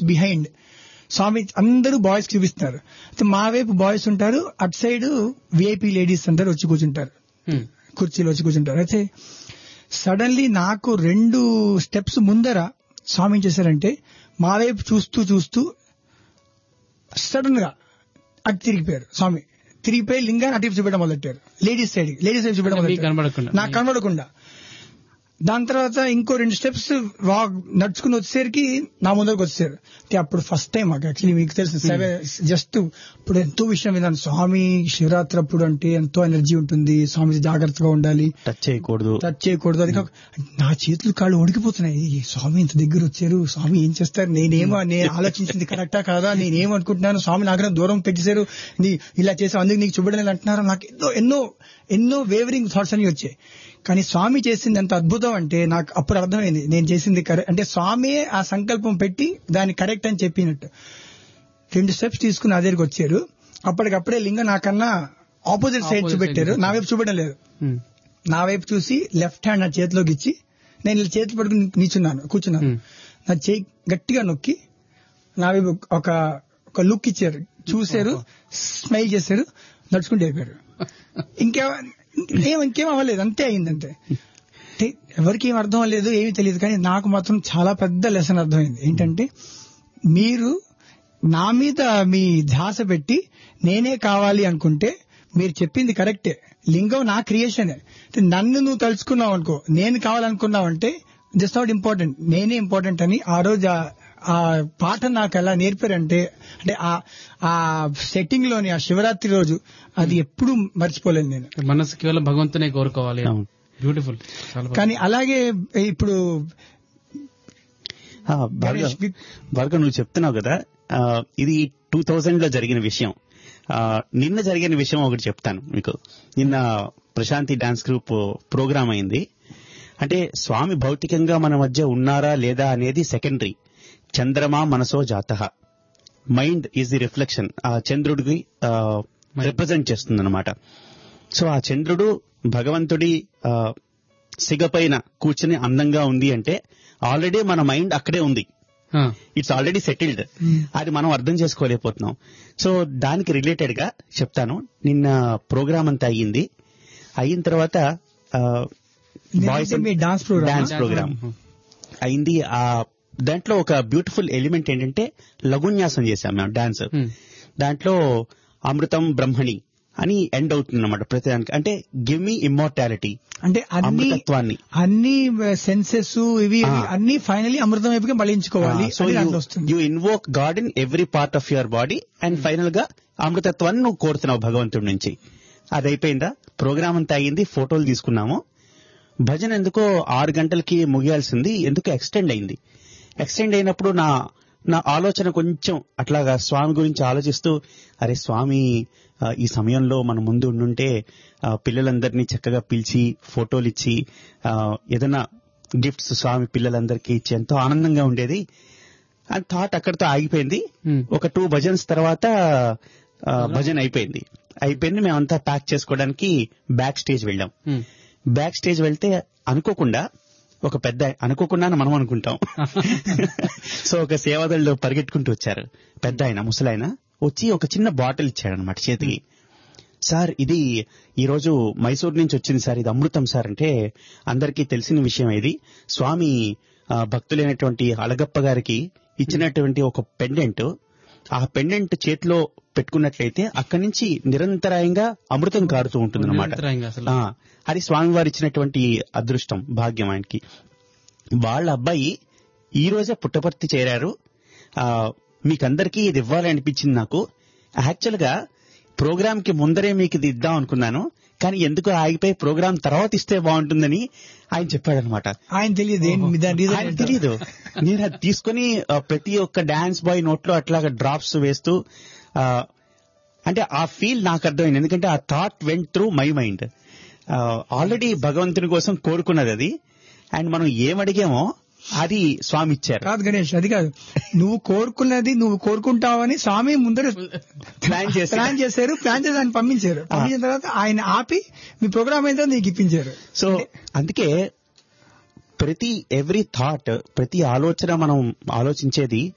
Behind స్వామి అందరూ boys చూపిస్తున్నారు అయితే మా వైపు బాయ్స్ ఉంటారు అటు సైడ్ విఐపి లేడీస్ అందరు వచ్చి కూర్చుంటారు కుర్చీలో వచ్చి కూర్చుంటారు అయితే సడన్లీ నాకు రెండు స్టెప్స్ ముందర స్వామి ఏం చేశారంటే మా వైపు చూస్తూ చూస్తూ సడన్ గా అటు తిరిగిపోయారు స్వామి తిరిగిపోయి లింగాన్ని అటు చూపెట్టడం మొదలెట్టారు లేడీస్ సైడ్ లేడీస్ సైడ్ చూపెట్టడం మీకు మొదలెట్టారు కనబడకుండా నాకు కనబడకుండా దాని తర్వాత ఇంకో రెండు స్టెప్స్ వాక్ నడుచుకుని వచ్చేసరికి నా ముందరకు వచ్చారు అంటే అప్పుడు ఫస్ట్ టైం మాకు యాక్చువల్లీ మీకు తెలుసు సెవెన్ జస్ట్ ఇప్పుడు ఎంతో విషయం విన్నాను స్వామి శివరాత్రి అప్పుడు అంటే ఎంతో ఎనర్జీ ఉంటుంది స్వామి జాగ్రత్తగా ఉండాలి టచ్ చేయకూడదు టచ్ చేయకూడదు అది కాక నా చేతులు కాళ్ళు ఉడికిపోతున్నాయి ఈ స్వామి ఇంత దగ్గర వచ్చారు స్వామి ఏం చేస్తారు నేనేమో నేను ఆలోచించింది కరెక్టా కాదా నేనేమనుకుంటున్నాను స్వామి నాకు దూరం పెట్టేశారు నీ ఇలా చేసావు అందుకు నీకు చూపడలేదు అంటున్నారు నాకు ఎన్నో ఎన్నో ఎన్నో వేవరింగ్ థాట్స్ అన్ని వచ్చాయి కానీ స్వామి చేసింది ఎంత అద్భుతం అంటే నాకు అప్పుడు అర్థమైంది నేను చేసింది కరెక్ట్ అంటే స్వామియే ఆ సంకల్పం పెట్టి దాన్ని కరెక్ట్ అని చెప్పినట్టు రెండు స్టెప్స్ తీసుకుని నా దగ్గరికి వచ్చారు అప్పటికప్పుడే లింగం నాకన్నా ఆపోజిట్ సైడ్ Opposite చూపెట్టారు side నా వైపు చూపెట్టడం లేదు నా వైపు చూసి లెఫ్ట్ హ్యాండ్ నా చేతిలోకి ఇచ్చి నేను ఇలా చేతులు పట్టుకుని నిల్చున్నాను కూర్చున్నాను Hmm. నా చేయి గట్టిగా నొక్కి నా వైపు ఒక ఒక లుక్ ఇచ్చారు చూశారు స్మైల్ చేశారు నడుచుకుంటూ అయిపోయారు ఇంకే ఏం ఇంకేం అవ్వలేదు అంతే అయిందంతే అంటే ఎవరికి ఏం అర్థం అవ్వలేదు ఏమీ తెలియదు కానీ నాకు మాత్రం చాలా పెద్ద లెసన్ అర్థమైంది ఏంటంటే మీరు నా మీద మీ ధ్యాస పెట్టి నేనే కావాలి అనుకుంటే మీరు చెప్పింది కరెక్టే లింగం నా క్రియేషనే అయితే నన్ను నువ్వు తలుచుకున్నావు అనుకో నేను కావాలనుకున్నావంటే జస్ట్ నాట్ ఇంపార్టెంట్ నేనే ఇంపార్టెంట్ అని ఆ రోజు ఆ- ఆ పాఠం నాకు ఎలా నేర్పారంటే అంటే ఆ ఆ సెట్టింగ్ లోని ఆ శివరాత్రి రోజు అది ఎప్పుడు మర్చిపోలేను నేను మనసు కేవలం భగవంతునే కోరుకోవాలి అవును. బ్యూటిఫుల్ చాలా బాగుంది. కానీ అలాగే ఇప్పుడు ఆ, భార్గవ్ గణేష్ వి- భార్గవ్ నువ్వు చెప్తున్నావు కదా ఆ, ఇది టూ థౌజండ్ లో జరిగిన విషయం ఆ, నిన్న జరిగిన విషయం ఒకటి చెప్తాను మీకు నిన్న ప్రశాంతి డాన్స్ గ్రూప్ ప్రోగ్రామ్ అయింది అంటే స్వామి భౌతికంగా మన మధ్య ఉన్నారా లేదా అనేది సెకండరీ చంద్రమా మనసో జాత మైండ్ ఈజ్ ది రిఫ్లెక్షన్ ఆ చంద్రుడికి రిప్రజెంట్ చేస్తుంది అనమాట సో ఆ చంద్రుడు భగవంతుడి ఆ, సిగపైన కూర్చుని అందంగా ఉంది అంటే ఆల్రెడీ మన మైండ్ అక్కడే ఉంది ఆ, ఇట్స్ ఆల్రెడీ సెటిల్డ్ అది మనం అర్థం చేసుకోలేకపోతున్నాం సో దానికి రిలేటెడ్ గా చెప్తాను నిన్న ప్రోగ్రామ్ అంతా అయ్యింది అయిన తర్వాత బాయ్స్ మీ డాన్స్ ప్రోగ్రామ్ డాన్స్ ప్రోగ్రామ్ అయింది ఆ దాంట్లో ఒక బ్యూటిఫుల్ ఎలిమెంట్ ఏంటంటే లఘున్యాసం చేశాం మేము డాన్స్ Hmm. దాంట్లో అమృతం బ్రహ్మణి అని ఎండ్ అవుతుంది అనమాట ప్రతిదానికి అంటే గివ్ మీ ఇమ్మోర్టాలిటీ అంటే అన్ని అమృతత్వాన్ని అన్ని సెన్సెస్ ఇవి ఇవి ఆ. అన్ని ఫైనలీ అమృతం వైపుగా మళ్ళించుకోవాలి సో అని దాంట్లో వస్తుంది you invoke God in every part of your body and final గా అమృతత్వాన్ని నువ్వు కోరుతున్నావు భగవంతుడి నుంచి అది అయిపోయిందా ప్రోగ్రామ్ అంతా అయింది ఫోటోలు తీసుకున్నాము భజన ఎందుకో ఆరు గంటలకి ముగియాల్సింది ఎందుకో ఎక్స్టెండ్ అయింది ఎక్స్టెండ్ అయినప్పుడు నా నా ఆలోచన కొంచెం అట్లాగా స్వామి గురించి ఆలోచిస్తూ అరే స్వామి ఆ, ఈ సమయంలో మన ముందు ఉండుంటే ఆ, పిల్లలందరినీ చక్కగా పిలిచి ఫోటోలు ఇచ్చి ఆ, ఏదైనా గిఫ్ట్స్ స్వామి పిల్లలందరికీ ఇచ్చి ఎంతో ఆనందంగా ఉండేది అని థాట్ అక్కడితో ఆగిపోయింది Hmm. ఒక టూ భజన్స్ తర్వాత ఆ, భజన్ అయిపోయింది అయిపోయింది మేమంతా ప్యాక్ చేసుకోవడానికి బ్యాక్ స్టేజ్ వెళ్ళాం ఉమ్. బ్యాక్ స్టేజ్ వెళ్తే అనుకోకుండా ఒక పెద్ద అనుకోకుండా మనం అనుకుంటాం సో ఒక సేవాదళ్ళు పరిగెట్టుకుంటూ వచ్చారు పెద్ద ఆయన ముసలాయన వచ్చి ఒక చిన్న బాటిల్ ఇచ్చాడు అనమాట చేతికి సార్ ఇది ఈ రోజు మైసూర్ నుంచి వచ్చింది సార్ ఇది అమృతం సార్ అంటే అందరికీ తెలిసిన విషయం ఇది స్వామి ఆ, భక్తులైనటువంటి అలగప్ప గారికి ఇచ్చినటువంటి ఒక పెండెంట్ ఆ పెండెంట్ చేతిలో పెట్టుకున్నట్లయితే అక్కడి నుంచి నిరంతరాయంగా అమృతం కారుతూ ఉంటుంది నిరంతరాయంగా అసలు. ఆ, అది స్వామివారు ఇచ్చినటువంటి అదృష్టం భాగ్యం ఆయనకి వాళ్ళ అబ్బాయి ఈ రోజే పుట్టపర్తి చేరారు ఆ, మీకందరికీ ఇది ఇవ్వాలనిపించింది నాకు యాక్చువల్ గా ప్రోగ్రామ్ కి ముందరే మీకు ఇది ఇద్దాం అనుకున్నాను కానీ ఎందుకు ఆగిపోయి ప్రోగ్రామ్ తర్వాత ఇస్తే బాగుంటుందని ఆయన చెప్పాడనమాట ఆయన తెలియదు ఏంటి దాని రీజన్ ఆయన తెలీదు నేను అది తీసుకుని ఆ, ప్రతి ఒక్క డాన్స్ బాయ్ నోట్లో అట్లాగా డ్రాప్స్ వేస్తూ ఆ, అంటే ఆ ఫీల్ నాకు అర్థమైంది ఎందుకంటే ఆ thought went through my mind already భగవంతుని కోసం కోరుకున్నది అది అండ్ మనం ఏమడిగామో అది స్వామి ఇచ్చారు కాదు గణేష్ అది కాదు నువ్వు కోరుకున్నది నువ్వు కోరుకుంటావని స్వామి ముందర ప్లాన్ చేసి ప్లాన్ చేశారు ప్లాన్ చేసి ఆయన పంపించారు పంపించిన తర్వాత ఆయన ఆపి మీ ప్రోగ్రామ్ అయితే నీకు ఇప్పించారు సో అందుకే ప్రతి ఎవ్రీ థాట్ ప్రతి ఆలోచన మనం ఆలోచించేది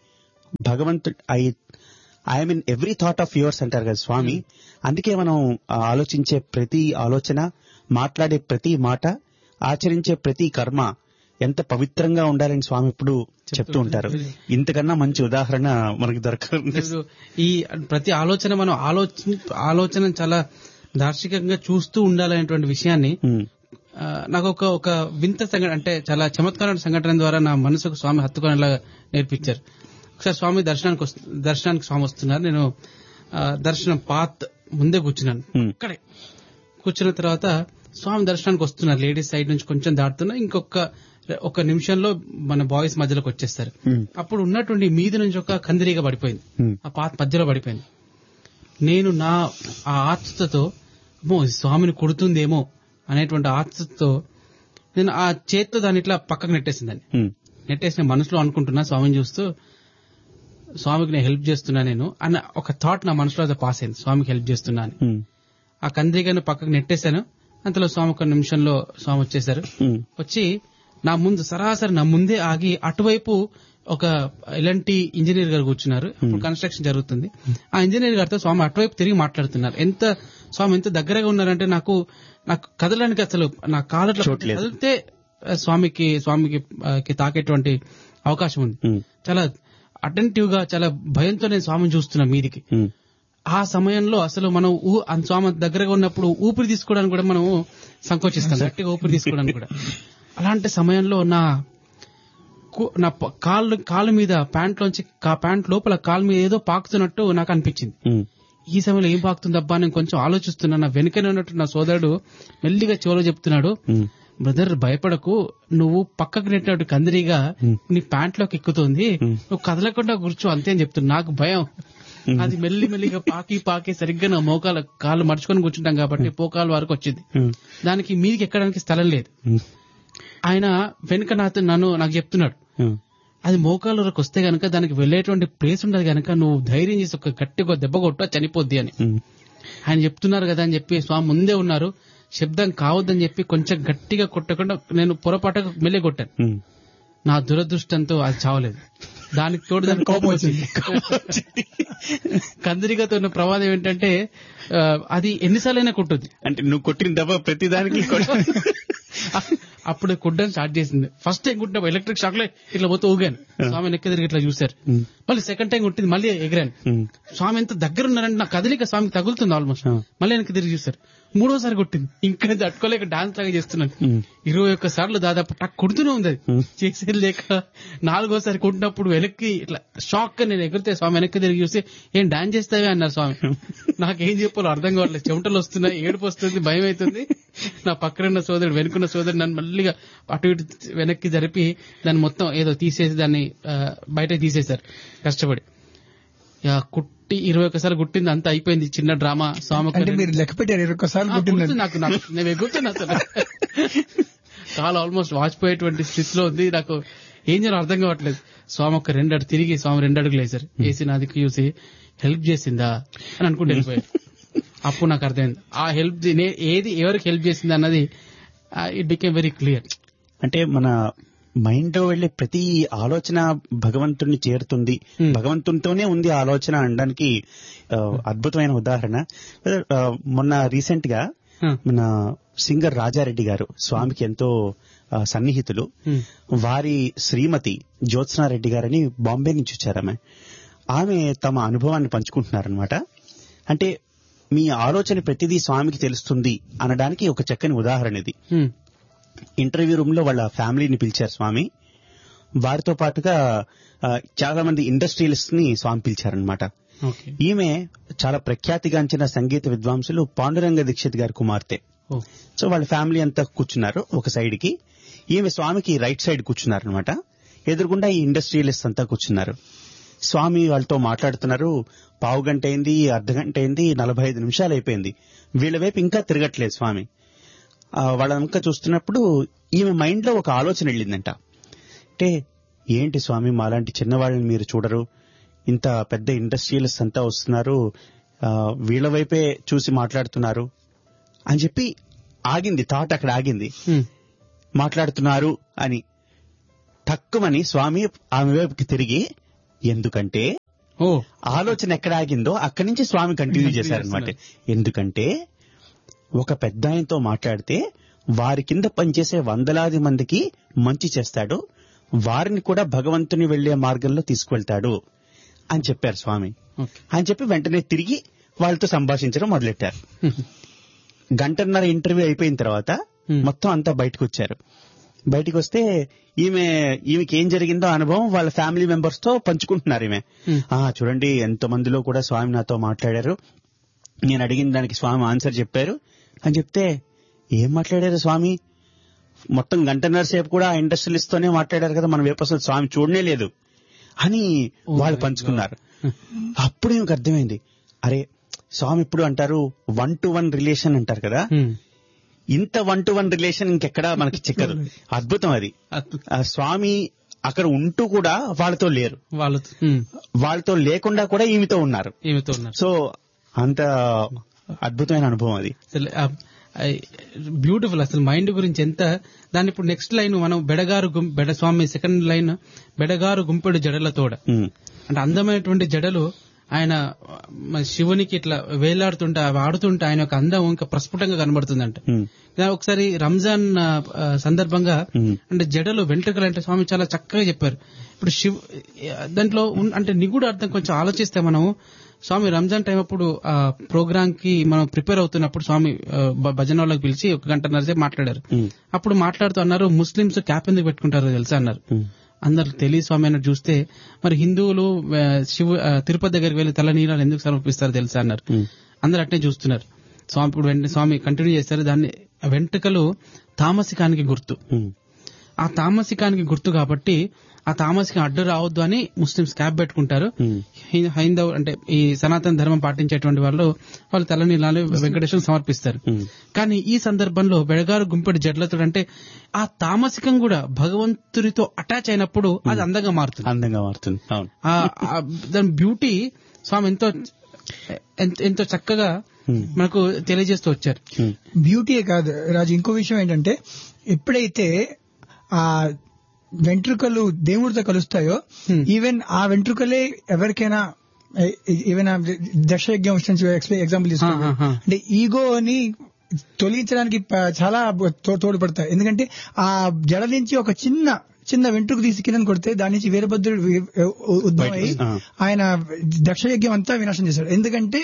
భగవంతుడు I I mean every thought of yours అంటారు కదా స్వామి అందుకే మనం ఆ, ఆలోచించే ప్రతి ఆలోచన మాట్లాడే ప్రతి మాట ఆచరించే ప్రతి కర్మ ఎంత పవిత్రంగా ఉండాలని స్వామి ఇప్పుడు చెప్తూ ఉంటారు ఇంతకన్నా మంచి ఉదాహరణ మనకి దొరకదు లేదు, ఈ ప్రతి ఆలోచన మనం ఆలోచన ఆలోచన చాలా దార్శికంగా చూస్తూ ఉండాలనేటువంటి విషయాన్ని ఉమ్, ఆ, నాకు ఒక ఒక వింత సంఘటన అంటే చాలా చమత్కారమైన సంఘటన ద్వారా నా మనసుకు స్వామి హత్తుకునేలా నేర్పించారు ఒకసారి స్వామి దర్శనానికి వస్తు- దర్శనానికి స్వామి వస్తున్నారు నేను ఆ, దర్శనం పాత్ ముందే కూర్చున్నాను Hmm. అక్కడే కూర్చున్న తర్వాత స్వామి దర్శనానికి వస్తున్నారు లేడీస్ సైడ్ నుంచి కొంచెం దాటుతున్నా ఇంకొక ఒక నిమిషంలో మన బాయ్స్ మధ్యలోకి వచ్చేస్తారు Hmm. అప్పుడు ఉన్నటువంటి మీది నుంచి ఒక కందిరీగా పడిపోయింది Hmm. ఆ పాత మధ్యలో పడిపోయింది నేను నా ఆ ఆత్మతో అమ్మో ఇది స్వామిని కొడుతుందేమో అనేటువంటి ఆత్మతో నేను ఆ చేత్తో దాన్ని ఇట్లా పక్కకు నెట్టేసిందని ఉమ్, నెట్టేసి నేను మనసులో అనుకుంటున్నా స్వామిని చూస్తూ స్వామికి నేను హెల్ప్ చేస్తున్నా నేను అన్న ఒక థాట్ నా మనసులో అది పాస్ అయింది స్వామికి హెల్ప్ చేస్తున్నా అని ఉమ్, ఆ కందిరీగాను పక్కకు నెట్టేశాను అంతలో స్వామి ఒక నిమిషంలో స్వామి వచ్చేసారు ఉమ్, వచ్చి నా ముందు సరాసరి నా ముందే ఆగి అటువైపు ఒక ఎలాంటి ఇంజనీర్ గారు కూర్చున్నారు అప్పుడు కన్స్ట్రక్షన్ జరుగుతుంది ఆ ఇంజనీర్ గారితో స్వామి అటువైపు తిరిగి మాట్లాడుతున్నారు ఎంత స్వామి ఎంత దగ్గరగా ఉన్నారంటే నాకు నాకు కదలడానికి అసలు నా కాలట్లో చోట్లేదు. కదిలితే ఆ, స్వామికి స్వామికి ఆ, కి తాకేటువంటి అవకాశం ఉంది ఉమ్, చాలా అటెంటివ్ గా చాలా భయంతో నేను స్వామిని చూస్తున్నా మీదికి ఉమ్, ఆ సమయంలో అసలు మనం ఊ- ఆ స్వామి దగ్గరగా ఉన్నప్పుడు ఊపిరి తీసుకోవడానికి కూడా మనం సంకోచిస్తాం గట్టిగా ఊపిరి తీసుకోవడానికి కూడా అలాంటి సమయంలో నా కు- నా ప- కాళ్ళు కాలు మీద ప్యాంట్ లోంచి ప్యాంట్ లోపల కాలు మీద ఏదో పాకుతున్నట్టు నాకు అనిపించింది ఉమ్, ఈ సమయంలో ఏం పాకుతుందబ్బా నేను కొంచెం ఆలోచిస్తున్నా నా వెనుకనే ఉన్నట్టు నా సోదరుడు మెల్లిగా చెవులో చెప్తున్నాడు ఉమ్, బ్రదర్ భయపడకు నువ్వు పక్కకు నెట్టినట్టు కందిరీగా నీ ప్యాంట్ లోకి ఎక్కుతుంది నువ్వు కదలకుండా కూర్చో అంతే అని చెప్తున్నా నాకు భయం అది మెల్లి మెల్లిగా పాకి పాకి సరిగ్గా నా మోకాల కాళ్ళు మడుచుకొని కూర్చుంటాం కాబట్టి పోకాల వరకు వచ్చింది ఉమ్, దానికి మీదికి ఎక్కడానికి స్థలం లేదు ఉమ్, ఆయన వెనుక నాతో నన్ను నాకు చెప్తున్నాడు ఉమ్, అది మోకాల వరకు వస్తే గనక దానికి వెళ్ళేటువంటి ప్లేస్ ఉండదు గనక నువ్వు ధైర్యం చేసి ఒక గట్టిగా దెబ్బ కొట్టా చనిపోద్ది అని ఉమ్, ఆయన చెప్తున్నారు కదా అని చెప్పి స్వామి ముందే ఉన్నారు శబ్దం కావద్దని చెప్పి కొంచెం గట్టిగా కొట్టకుండా నేను పొరపాటుగా మెల్లి కొట్టాను ఉమ్. నా దురదృష్టంతో అది చావలేదు దానికి తోడు దానికి కోపం వచ్చింది కందిరిగతో ఉన్న ప్రమాదం ఏంటంటే ఆ, అది ఎన్నిసార్లైనా కొట్టుద్ది అంటే నువ్వు కొట్టిన దెబ్బ ప్రతిదానికి కొట్ట- అప్పుడు కొట్టడం స్టార్ట్ చేసింది ఫస్ట్ టైం కొట్టినప్పుడు ఎలక్ట్రిక్ షాక్ లో ఇట్లా పోతే ఊగాను స్వామి నెక్క తిరిగి ఇట్లా చూశారు ఉమ్, మళ్ళీ సెకండ్ టైం కొట్టింది మళ్ళీ ఎగిరాను ఉమ్, స్వామి ఎంత దగ్గర ఉన్నారంటే నా కదలిక స్వామికి తగులుతుంది ఆల్మోస్ట్ ఆ. మళ్ళీ వెనక్కి తిరిగి చూశారు మూడోసారి కొట్టింది ఇంకా నేను తట్టుకోలేక డాన్స్ లాగా చేస్తున్నాను ఉమ్, ఇరవై ఒక్క సార్లు దాదాపు టక్ కొడుతూనే ఉంది అది Hmm. చేసేది లేక నాలుగోసారి కొట్టినప్పుడు వెనక్కి ఇట్లా షాక్ గా నేను ఎగిరితే స్వామి వెనక్కి తిరిగి చూసి ఏం డాన్స్ చేస్తావే అన్నారు స్వామి నాకేం చెప్పాలో అర్థం కావట్లేదు చెమటలు వస్తున్నాయి ఏడుపు వస్తుంది భయం అవుతుంది నా పక్కన ఉన్న సోదరుడు వెనుకున్న సోదరుడు నన్ను మళ్ళీగా అటు ఇటు వెనక్కి జరిపి దాన్ని మొత్తం ఏదో తీసేసి దాన్ని ఆ, బయట తీసేశారు కష్టపడి ఇక కుట్టి ఇరవై ఒక్కసారి కుట్టింది అంతా అయిపోయింది చిన్న డ్రామా స్వామి అంటే మీరు లెక్క పెట్టారు ఇరవై ఒక్కసారి ఆ, కొట్టింది గుర్తు నాకు నాకు నేను ఎగురుతున్నా అసలు కాలు ఆల్మోస్ట్ వాచిపోయేటువంటి స్థితిలో ఉంది నాకు ఏం చేయాలో అర్థం కావట్లేదు స్వామి ఒక రెండు అడుగు తిరిగి స్వామి రెండు అడుగులు వేశారు వేసి నా దిక్కు చూసి హెల్ప్ చేసిందా అని అనుకుంటూ వెళ్ళిపోయారు అప్పుడు నాకు అర్థమైంది ఆ హెల్ప్ ఏది ఎవరికి హెల్ప్ చేసింది అన్నది ఇట్ బికేమ్ వెరీ క్లియర్ అంటే మన మైండ్ లో వెళ్లే ప్రతి ఆలోచన భగవంతుడిని చేరుతుంది Hmm. భగవంతునితోనే ఉంది ఆ ఆలోచన అనడానికి ఆ, అద్భుతమైన ఉదాహరణ ఆ, మొన్న రీసెంట్ గా మన సింగర్ రాజారెడ్డి గారు స్వామికి ఎంతో ఆ, సన్నిహితులు వారి శ్రీమతి జ్యోత్స్నారెడ్డి గారని బాంబే నుంచి వచ్చారు ఆమె ఆమె తమ అనుభవాన్ని పంచుకుంటున్నారనమాట అంటే మీ ఆలోచన ప్రతిదీ స్వామికి తెలుస్తుంది అనడానికి ఒక చక్కని ఉదాహరణ ఇది ఇంటర్వ్యూ రూమ్ లో వాళ్ళ ఫ్యామిలీని పిలిచారు స్వామి వారితో పాటుగా ఆ, చాలా మంది ఇండస్ట్రియలిస్ట్ ని స్వామి పిలిచారనమాట ఓకే ఈమె చాలా ప్రఖ్యాతిగాంచిన సంగీత విద్వాంసులు పాండురంగ దీక్షిత్ గారి కుమార్తె ఓ సో వాళ్ళ ఫ్యామిలీ అంతా కూర్చున్నారు ఒక సైడ్ కి ఈమె స్వామికి రైట్ సైడ్ కూర్చున్నారు అనమాట ఎదురుగుండా ఈ ఇండస్ట్రియలిస్ట్ అంతా కూర్చున్నారు స్వామి వాళ్ళతో మాట్లాడుతున్నారు పావు గంట అయింది అర్ధ గంట అయింది నలభై ఐదు నిమిషాలు అయిపోయింది వీళ్ళ వైపు ఇంకా తిరగట్లేదు స్వామి ఆ, వాళ్ళ ఇంకా చూస్తున్నప్పుడు ఈమె మైండ్ లో ఒక ఆలోచన వెళ్ళిందంట అంటే ఏంటి స్వామి మాలాంటి చిన్నవాళ్ళని మీరు చూడరు ఇంత పెద్ద ఇండస్ట్రియలిస్ట్ అంతా వస్తున్నారు ఆ, వీళ్ళ వైపే చూసి మాట్లాడుతున్నారు అని చెప్పి ఆగింది థాట్ అక్కడ ఆగింది Hmm. మాట్లాడుతున్నారు అని తక్కువని స్వామి ఆమె వైపుకి తిరిగి ఎందుకంటే ఓ ఆలోచన ఎక్కడ ఆగిందో అక్కడి నుంచి స్వామి కంటిన్యూ చేశారనమాట ఎందుకంటే ఒక పెద్ద ఆయనతో మాట్లాడితే వారి కింద పనిచేసే వందలాది మందికి మంచి చేస్తాడు వారిని కూడా భగవంతుని వెళ్లే మార్గంలో తీసుకువెళ్తాడు అని చెప్పారు స్వామి ఓకే అని చెప్పి వెంటనే తిరిగి వాళ్ళతో సంభాషించడం మొదలెట్టారు గంటన్నర ఇంటర్వ్యూ అయిపోయిన తర్వాత Hmm. మొత్తం అంతా బయటకు వచ్చారు బయటకు వస్తే ఈమె ఈమెకి ఏం జరిగిందో అనుభవం వాళ్ళ ఫ్యామిలీ మెంబర్స్ తో పంచుకుంటున్నారు ఈమె Hmm. ఆ చూడండి ఎంత మందిలో కూడా స్వామి నాతో మాట్లాడారు నేను అడిగిన దానికి స్వామి ఆన్సర్ చెప్పారు అని చెప్తే ఏం మాట్లాడారు స్వామి మొత్తం గంటన్నర సేపు కూడా ఆ ఇండస్ట్రియలిస్ట్ తోనే మాట్లాడారు కదా మనం వైపు అసలు స్వామి చూడనే లేదు అని Oh వాళ్ళు my పంచుకున్నారు అప్పుడు ఈమెకు అర్థమైంది అరే స్వామి ఇప్పుడు అంటారు వన్ టు వన్ రిలేషన్ అంటారు కదా హ్మ్. ఇంత వన్ టు వన్ రిలేషన్ ఇంకెక్కడా మనకి చిక్కదు అద్భుతం అది అద్భుతం. ఆ స్వామి అక్కడ ఉంటూ కూడా వాళ్ళతో లేరు వాళ్ళతో హ్మ్. వాళ్ళతో లేకుండా కూడా ఈమెతో ఉన్నారు ఈమెతో ఉన్నారు సో అంత అద్భుతమైన అనుభవం అది అసలు బ్యూటిఫుల్ అసలు మైండ్ గురించి ఎంత దాని ఇప్పుడు నెక్స్ట్ లైన్ మనం బెడగారు గుం- బెడ స్వామి సెకండ్ లైన్ బెడగారు గుంపెడు జడలతోడ ఉమ్, అంటే అందమైనటువంటి జడలు ఆయన మన శివునికి ఇట్లా వేలాడుతుంటే అవి ఆడుతుంటే ఆయన యొక్క అందం ఇంకా ప్రస్ఫుటంగా కనబడుతుందంట ఉమ్, ఇలా ఒకసారి రంజాన్ ఆ, ఆ, సందర్భంగా ఉమ్, అంటే జడలు వెంట్రుకలు అంటే స్వామి చాలా చక్కగా చెప్పారు ఇప్పుడు శివ్ దాంట్లో ఉన్- అంటే నిగుడు అర్థం కొంచెం ఆలోచిస్తే మనం స్వామి రంజాన్ టైం అప్పుడు ఆ ప్రోగ్రామ్ కి మనం ప్రిపేర్ అవుతున్నప్పుడు స్వామి ఆ, భ- భజన వాళ్ళకి పిలిచి ఒక గంటన్నర సేపు మాట్లాడారు ఉమ్, అప్పుడు మాట్లాడుతూ అన్నారు ముస్లింస్ క్యాప్ ఎందుకు పెట్టుకుంటారో తెలుసా అన్నారు ఉమ్, అందరు తెలియ స్వామి అన్నట్టు చూస్తే మరి హిందువులు ఆ, శివ ఆ, తిరుపతి దగ్గరికి వెళ్లి తల నీరాలు ఎందుకు సమర్పిస్తారో తెలుసా అన్నారు ఉమ్, అందరు అట్నే చూస్తున్నారు స్వామి ఇప్పుడు వెంటనే స్వామి కంటిన్యూ చేస్తారు దాన్ని ఆ వెంట్రుకలు తామసికానికి గుర్తు ఉమ్, ఆ తామసికానికి గుర్తు కాబట్టి ఆ తామసికం అడ్డు రావద్దు అని ముస్లింస్ క్యాప్ పెట్టుకుంటారు ఉమ్, హై- హైందవ్ అంటే ఈ సనాతన ధర్మం పాటించేటువంటి వాళ్ళు వాళ్ళు తలనీలాలు వెంకటేశ్వరం సమర్పిస్తారు ఉమ్, కానీ ఈ సందర్భంలో బెడగారు గుంపెడు జడ్లతో అంటే ఆ తామసికం కూడా భగవంతుడితో అటాచ్ అయినప్పుడు అది అందంగా మారుతుంది అందంగా మారుతుంది అవును ఆ- ఆ దాని బ్యూటీ స్వామి ఎంతో ఎంత- ఎంతో చక్కగా ఉమ్, మనకు తెలియజేస్తూ వచ్చారు ఉమ్, బ్యూటీయే కాదు రాజు ఇంకో విషయం ఏంటంటే ఎప్పుడైతే ఆ వెంట్రుకలు దేవుడితో కలుస్తాయో Hmm. ఈవెన్ ఆ వెంట్రుకలే ఎవరికైనా ఈవెన్ దశయజ్ఞం ఎగ్జాంపుల్ తీసుకోండి ఆ, ఆ, ఆ. అంటే ఈగోని తొలగించడానికి ప- చాలా తో- తోడ్పడతాయి ఎందుకంటే ఆ జడ నుంచి ఒక చిన్న చిన్న వెంట్రుకు తీసి కింద కొడితే దాని నుంచి వీరభద్రుడు వి- ఉద్భవం అయి ఆ. ఆయన దక్షయజ్ఞం అంతా వినాశనం చేశాడు ఎందుకంటే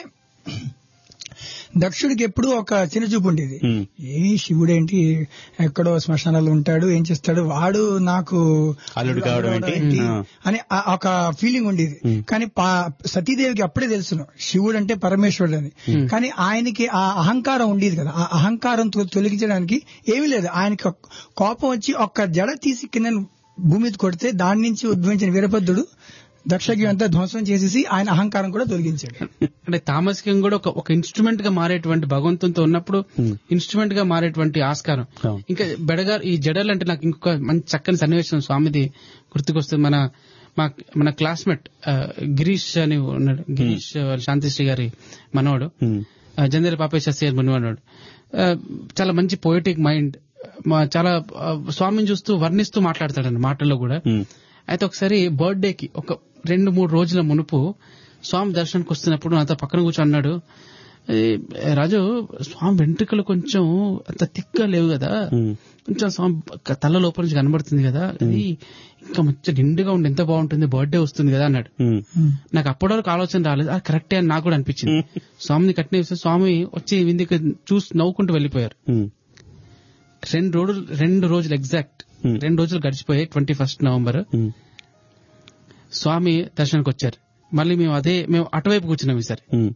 దక్షుడికి ఎప్పుడూ ఒక చిన్న చూపు ఉండేది ఉమ్, ఏ శివుడేంటి ఎక్కడో శ్మశానాలు ఉంటాడు ఏం చేస్తాడు వాడు నాకు అల్లుడు కావడం ఏంటి? ఆ. అని ఆ- ఒక ఫీలింగ్ ఉండేది Hmm. కానీ పా- సతీదేవికి అప్పుడే తెలుసును శివుడు అంటే పరమేశ్వరుడు అని కానీ ఆయనకి ఆ అహంకారం ఉండేది కదా ఆ అహంకారం తొ- తొలగించడానికి ఏమీ లేదు ఆయనకి ఒక కోపం వచ్చి ఒక్క జడ తీసి కింద భూమి మీద కొడితే దాని నుంచి ఉద్భవించిన వీరభద్రుడు దక్షజ్ఞం అంతా ధ్వంసం చేసేసి ఆయన అహంకారం కూడా తొలగించాడు అంటే తామసికం కూడా ఒక ఒక ఇన్స్ట్రుమెంట్ గా మారేటువంటి భగవంతునితో ఉన్నప్పుడు Hmm. ఇన్స్ట్రుమెంట్ గా మారేటువంటి ఆస్కారం అవును. ఇంకా బెడగారు ఈ జడలు అంటే నాకు ఇంకొక మంచి చక్కని సన్నివేశం స్వామిది గుర్తుకొస్తుంది మన మా మన క్లాస్మేట్ ఆ, గిరీష్ అని ఉన్నాడు గిరీష్ వాళ్ళ శాంతిశ్రీ గారి మనవడు ఉమ్, ఆ, జంధ్యాల పాపేశాస్త్రి గారి మనవడు ఆ, చాలా మంచి పోయిటిక్ మైండ్ మా చాలా ఆ, స్వామిని చూస్తూ వర్ణిస్తూ మాట్లాడతాడు మాటల్లో కూడా ఉమ్, అయితే ఒకసారి బర్త్డే కి ఒక రెండు మూడు రోజుల మునుపు స్వామి దర్శనానికి వస్తున్నప్పుడు నాతో పక్కన కూర్చొని అన్నాడు "ఏ, రాజు స్వామి వెంట్రుకలు కొంచెం అంత తిక్గా లేవు కదా ఉమ్, కొంచెం స్వామి క- తల లోపల నుంచి కనబడుతుంది కదా అది ఇంకా మంచి నిండుగా ఉండి ఎంత బాగుంటుంది బర్త్డే వస్తుంది కదా అన్నాడు ఉమ్, నాకు అప్పటి వరకు ఆలోచన రాలేదు అది కరెక్టే అని నాకు కూడా అనిపించింది స్వామిని కట్టిన చూస్తే స్వామి వచ్చి విందుకి చూసి నవ్వుకుంటూ వెళ్ళిపోయారు ఉమ్, రెండు రోజులు రెండు రోజులు ఎగ్జాక్ట్ Hmm. రెండు రోజులు గడిచిపోయాయి ట్వంటీ ఫస్ట్ నవంబర్ ఉమ్, స్వామి దర్శనానికి వచ్చారు మళ్ళీ మేము అదే మేము అటువైపు కూర్చున్నాం ఈసారి ఉమ్,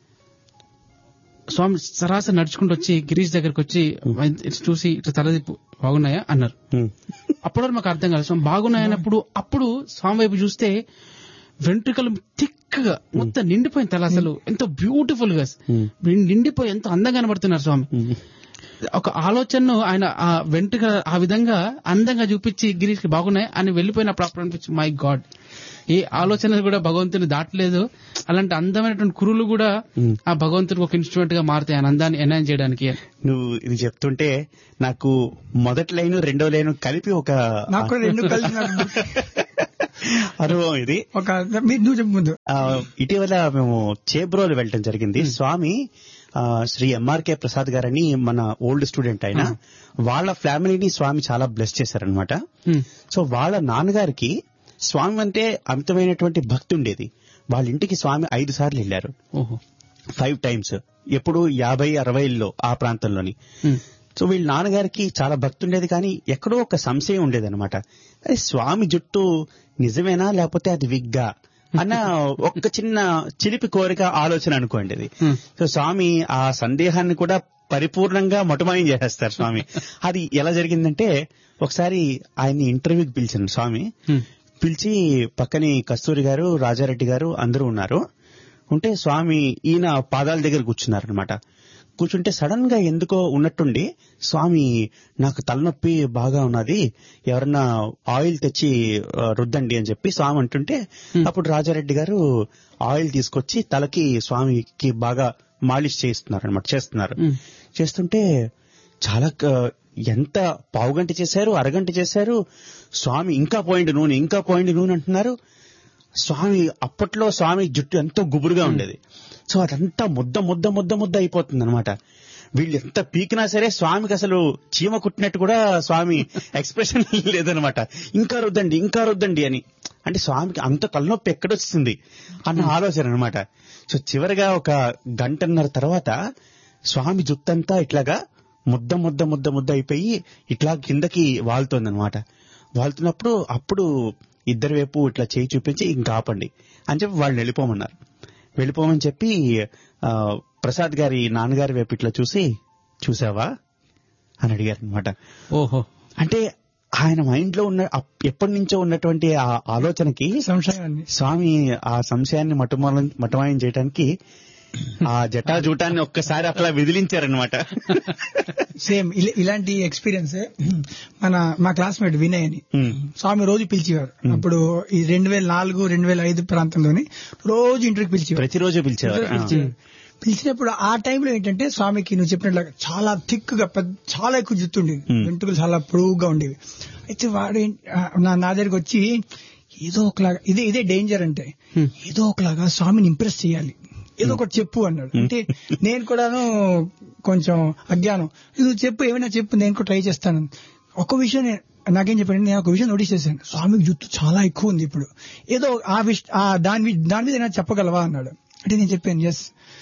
స్వామి సరాసరి నడుచుకుంటూ వచ్చి గిరీష్ దగ్గరకు వచ్చి చూసి ఇట్లా తలదిప్పు బాగున్నాయా అన్నారు ఉమ్, అప్పటి వరకు మాకు అర్థం కాలేదు స్వామి బాగున్నాయన్నప్పుడు అప్పుడు స్వామి వైపు చూస్తే వెంట్రుకలు థిక్గా మొత్తం నిండిపోయిన తల అసలు ఎంతో బ్యూటిఫుల్ గా ఉమ్, నిండిపోయి ఎంతో అందంగా కనబడుతున్నారు స్వామి ఉమ్. ఒక ఆలోచనను ఆయన ఆ వెంట్రుక ఆ విధంగా అందంగా చూపించి గిరీష్ బాగున్నాయి అని వెళ్ళిపోయినప్పుడు అప్పుడు అనిపించి మై గాడ్ ఏ ఆలోచన కూడా భగవంతుని దాటలేదు అలాంటి అందమైనటువంటి కురులు కూడా ఆ భగవంతునికి ఒక ఇన్స్ట్రుమెంట్ గా మారుతాయి ఆయన అందాన్ని ఎన్హాన్ చేయడానికి నువ్వు ఇది చెప్తుంటే నాకు మొదటి లైన్ రెండో లైన్ కలిపి ఒక నాకు కూడా రెండు కలిసి నాకు అనుభవం ఇది ఒక మీరు నువ్వు చెప్పు ముందు ఆ, ఇటీవల మేము చేబ్రోలు వెళ్ళటం జరిగింది స్వామి ఆ, శ్రీ ఎంఆర్కే ప్రసాద్ గారని మన ఓల్డ్ స్టూడెంట్ ఆయన వాళ్ళ ఫ్యామిలీని స్వామి చాలా బ్లెస్ చేశారనమాట హ్మ్. సో వాళ్ళ నాన్నగారికి స్వామి అంటే అమితమైనటువంటి భక్తి ఉండేది వాళ్ళ ఇంటికి స్వామి ఐదు సార్లు వెళ్ళారు ఓహో ఫైవ్ టైమ్స్ ఎప్పుడు యాభై అరవైల్లో ఆ ప్రాంతంలోని హ్మ్. సో వీళ్ళ నాన్నగారికి చాలా భక్తి ఉండేది కానీ ఎక్కడో ఒక సంశయం ఉండేది అనమాట స్వామి జుట్టు నిజమేనా లేకపోతే అది విగ్గా అన్న ఒక్క చిన్న చిలిపి కోరిక ఆలోచన అనుకోండి అది Hmm. సో స్వామి ఆ సందేహాన్ని కూడా పరిపూర్ణంగా మొటమాయం చేసేస్తారు స్వామి అది ఎలా జరిగిందంటే ఒకసారి ఆయన్ని ఇంటర్వ్యూకి పిలిచాను స్వామి హ్మ్. పిలిచి పక్కని కస్తూరి గారు రాజారెడ్డి గారు అందరూ ఉన్నారు ఉంటే స్వామి ఈయన పాదాల దగ్గర కూర్చున్నారు అనమాట కూర్చుంటే సడన్ గా ఎందుకో ఉన్నట్టుండి స్వామి నాకు తలనొప్పి బాగా ఉన్నది ఎవరన్నా ఆయిల్ తెచ్చి ఆ, రుద్దండి అని చెప్పి స్వామి అంటుంటే అప్పుడు రాజారెడ్డి గారు ఆయిల్ తీసుకొచ్చి తలకి స్వామికి బాగా మాలిష్ చేస్తున్నారు అనమాట చేస్తున్నారు Hmm. చేస్తుంటే చాలా క- ఎంత పావుగంట చేశారు అరగంట చేశారు స్వామి ఇంకా పోయింది నూనె ఇంకా పోయింది నూనె అంటున్నారు స్వామి అప్పట్లో స్వామి జుట్టు ఎంతో గుబురుగా ఉండేది సో అదంతా ముద్ద ముద్ద ముద్ద ముద్ద అయిపోతుంది అనమాట వీళ్ళు ఎంత పీకినా సరే స్వామికి అసలు చీమ కుట్టినట్టు కూడా స్వామి ఎక్స్ప్రెషన్ లేదనమాట ఇంకా రుద్దండి ఇంకా రుద్దండి అని అంటే స్వామికి అంత తలనొప్పి ఎక్కడొస్తుంది అన్న ఆలోచన అనమాట సో చివరిగా ఒక గంటన్నర తర్వాత స్వామి జుట్టంతా ఇట్లాగా ముద్ద ముద్ద ముద్ద ముద్ద అయిపోయి ఇట్లా కిందకి వాళ్తోందనమాట వాళ్తున్నప్పుడు అప్పుడు ఇద్దరి వైపు ఇట్లా చేయి చూపించి ఇంకా ఆపండి అని చెప్పి వాళ్ళు వెళ్ళిపోమన్నారు వెళ్ళిపోమని చెప్పి ఆ, ప్రసాద్ గారి నాన్నగారి వైపు ఇట్లా చూసి చూసావా అని అడిగారు అనమాట ఓహో అంటే ఆయన మైండ్ లో ఉన్న అప్- ఎప్పటి నుంచో ఉన్నటువంటి ఆ ఆలోచనకి సంశయాన్ని స్వామి ఆ సంశయాన్ని మటుమాలం మటమాయం చేయడానికి ఆ జటాజూటాన్ని ఒక్కసారి అట్లా విదిలించారనమాట సేమ్ ఇలాంటి ఎక్స్పీరియన్స్ మన మా క్లాస్మేట్ వినయ్ అని స్వామి రోజు పిలిచేవారు అప్పుడు ఈ రెండు వేల నాలుగు రెండు వేల ఐదు ప్రాంతంలోని రోజు ఇంటర్వ్యూకి పిలిచేవారు ప్రతిరోజు పిలిచేవారు ఆ. పిలిచేవారు. పిలిచినప్పుడు ఆ టైంలో ఏంటంటే స్వామికి నువ్వు చెప్పినట్లుగా చాలా థిక్ గా పెద్ద చాలా ఎక్కువ జుత్తు ఉండేది Hmm. వెంట్రుకలు చాలా పొడవుగా ఉండేవి అయితే వాడు ఏం- ఆ, నా నా దగ్గరికి వచ్చి ఏదో ఒకలాగా ఇదే ఇదే డేంజర్ అంటే Hmm. ఏదో ఒకలాగా స్వామిని ఇంప్రెస్ చేయాలి ఏదో ఒకటి చెప్పు అన్నాడు అంటే నేను కూడాను కొంచెం అజ్ఞానం ఇది చెప్పు ఏమైనా చెప్పు నేను కూడా ట్రై చేస్తాను ఒక విషయం నేను- నాకేం చెప్పాడు నేను ఒక విషయం నోటీస్ చేశాను స్వామికి జుట్టు చాలా ఎక్కువ ఉంది ఇప్పుడు ఏదో ఆ విష ఆ దాని మీ- దాని మీద ఏమైనా చెప్పగలవా అన్నాడు అంటే నేను చెప్పాను ఎస్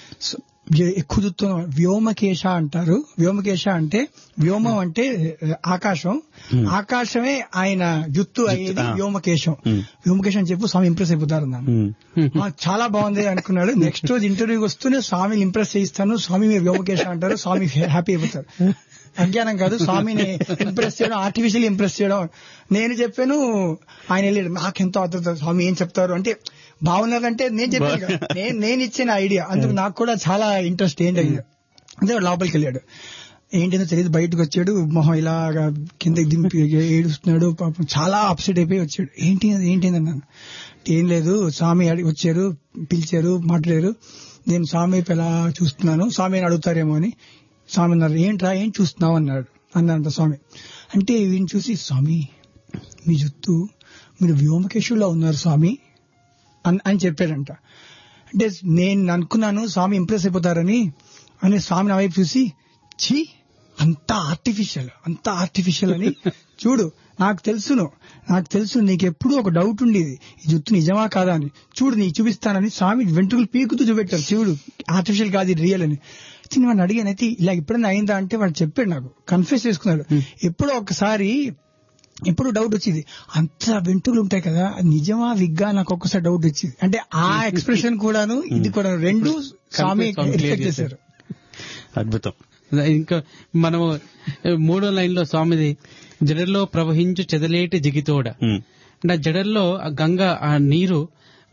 ఎక్కువ జుత్తు వ్యోమకేశ అంటారు వ్యోమకేశ అంటే వ్యోమం అంటే ఆ, ఆకాశం ఆకాశమే ఆయన జుత్తు అయ్యేది ఆ. వ్యోమకేశం Hmm. వ్యోమకేశం అని చెప్పి స్వామి ఇంప్రెస్ అయిపోతారు అన్నాను ఉమ్. ఆ, చాలా బాగుంది అనుకున్నాడు నెక్స్ట్ రోజు ఇంటర్వ్యూకి వస్తూనే స్వామిని ఇంప్రెస్ చేయిస్తాను స్వామి మీరు వ్యోమకేశ అంటారు స్వామి హ్యాపీ అయిపోతారు అజ్ఞానం కాదు స్వామిని ఇంప్రెస్ చేయడం ఆర్టిఫిషియల్ ఇంప్రెస్ చేయడం నేను చెప్పాను ఆయన వెళ్ళాడు నాకెంతో ఆతృత స్వామి ఏం చెప్తారు అంటే బాగున్నారంటే నేను చెప్పాను కదా. నేను నేను ఇచ్చిన ఐడియా అందుకు నాకు కూడా చాలా ఇంట్రెస్ట్ ఏంటి అయ్యా అంటే వాడు లోపలికి వెళ్ళాడు ఏంటిదో తెలియదు బయటకు వచ్చాడు మొహం ఇలాగా కిందకి దింపి ఏడుస్తున్నాడు పాపం చాలా అప్సెట్ అయిపోయి వచ్చాడు ఏంటి అది ఏంటి అని అన్నాను ఏం లేదు స్వామి అడి- వచ్చారు పిలిచారు మాట్లాడారు నేను స్వామి వైపు ఎలా చూస్తున్నాను స్వామిని అడుగుతారేమో అని స్వామి అన్నారు ఏంట్రా ఏం చూస్తున్నావు అన్నాడు అన్నారంట స్వామి అంటే వీడిని చూసి స్వామి మీ జుత్తు మీరు వ్యోమకేశుల్లో ఉన్నారు స్వామి అని అని చెప్పాడంట అంటే నేను అనుకున్నాను స్వామి ఇంప్రెస్ అయిపోతారని అని స్వామి నా వైపు చూసి ఛీ అంత ఆర్టిఫిషియల్ అంత ఆర్టిఫిషియల్ అని చూడు నాకు తెలుసును నాకు తెలుసు నీకు ఎప్పుడూ ఒక డౌట్ ఉండేది ఈ జుత్తు నిజమా కాదా అని చూడు నీకు చూపిస్తానని స్వామి వెంట్రుకలు పీకుతూ చూపెట్టారు చూడు ఆర్టిఫిషియల్ కాదు ఇది రియల్ అని అయితే నేను వాడిని అడిగాను అయితే ఇలా ఎప్పుడైనా అయిందా అంటే వాడు చెప్పాడు నాకు కన్ఫ్యూజ్ చేసుకున్నాడు ఎప్పుడో ఒకసారి ఎప్పుడు డౌట్ వచ్చింది అంత వెంట్రుకలు ఉంటాయి కదా అది నిజమా విగ్గా నాకు ఒక్కసారి డౌట్ వచ్చింది అంటే ఆ ఎక్స్ప్రెషన్ కూడాను ఇది కూడా రెండు స్వామి స్వామి clear రిఫ్లెక్ట్ చేశారు. చేశారు అద్భుతం ఇంకా మనము మూడో లైన్ లో స్వామిది జడల్లో ప్రవహించు చెదలేటి జిగితోడ ఉమ్. అంటే ఆ జడల్లో ఆ గంగ ఆ నీరు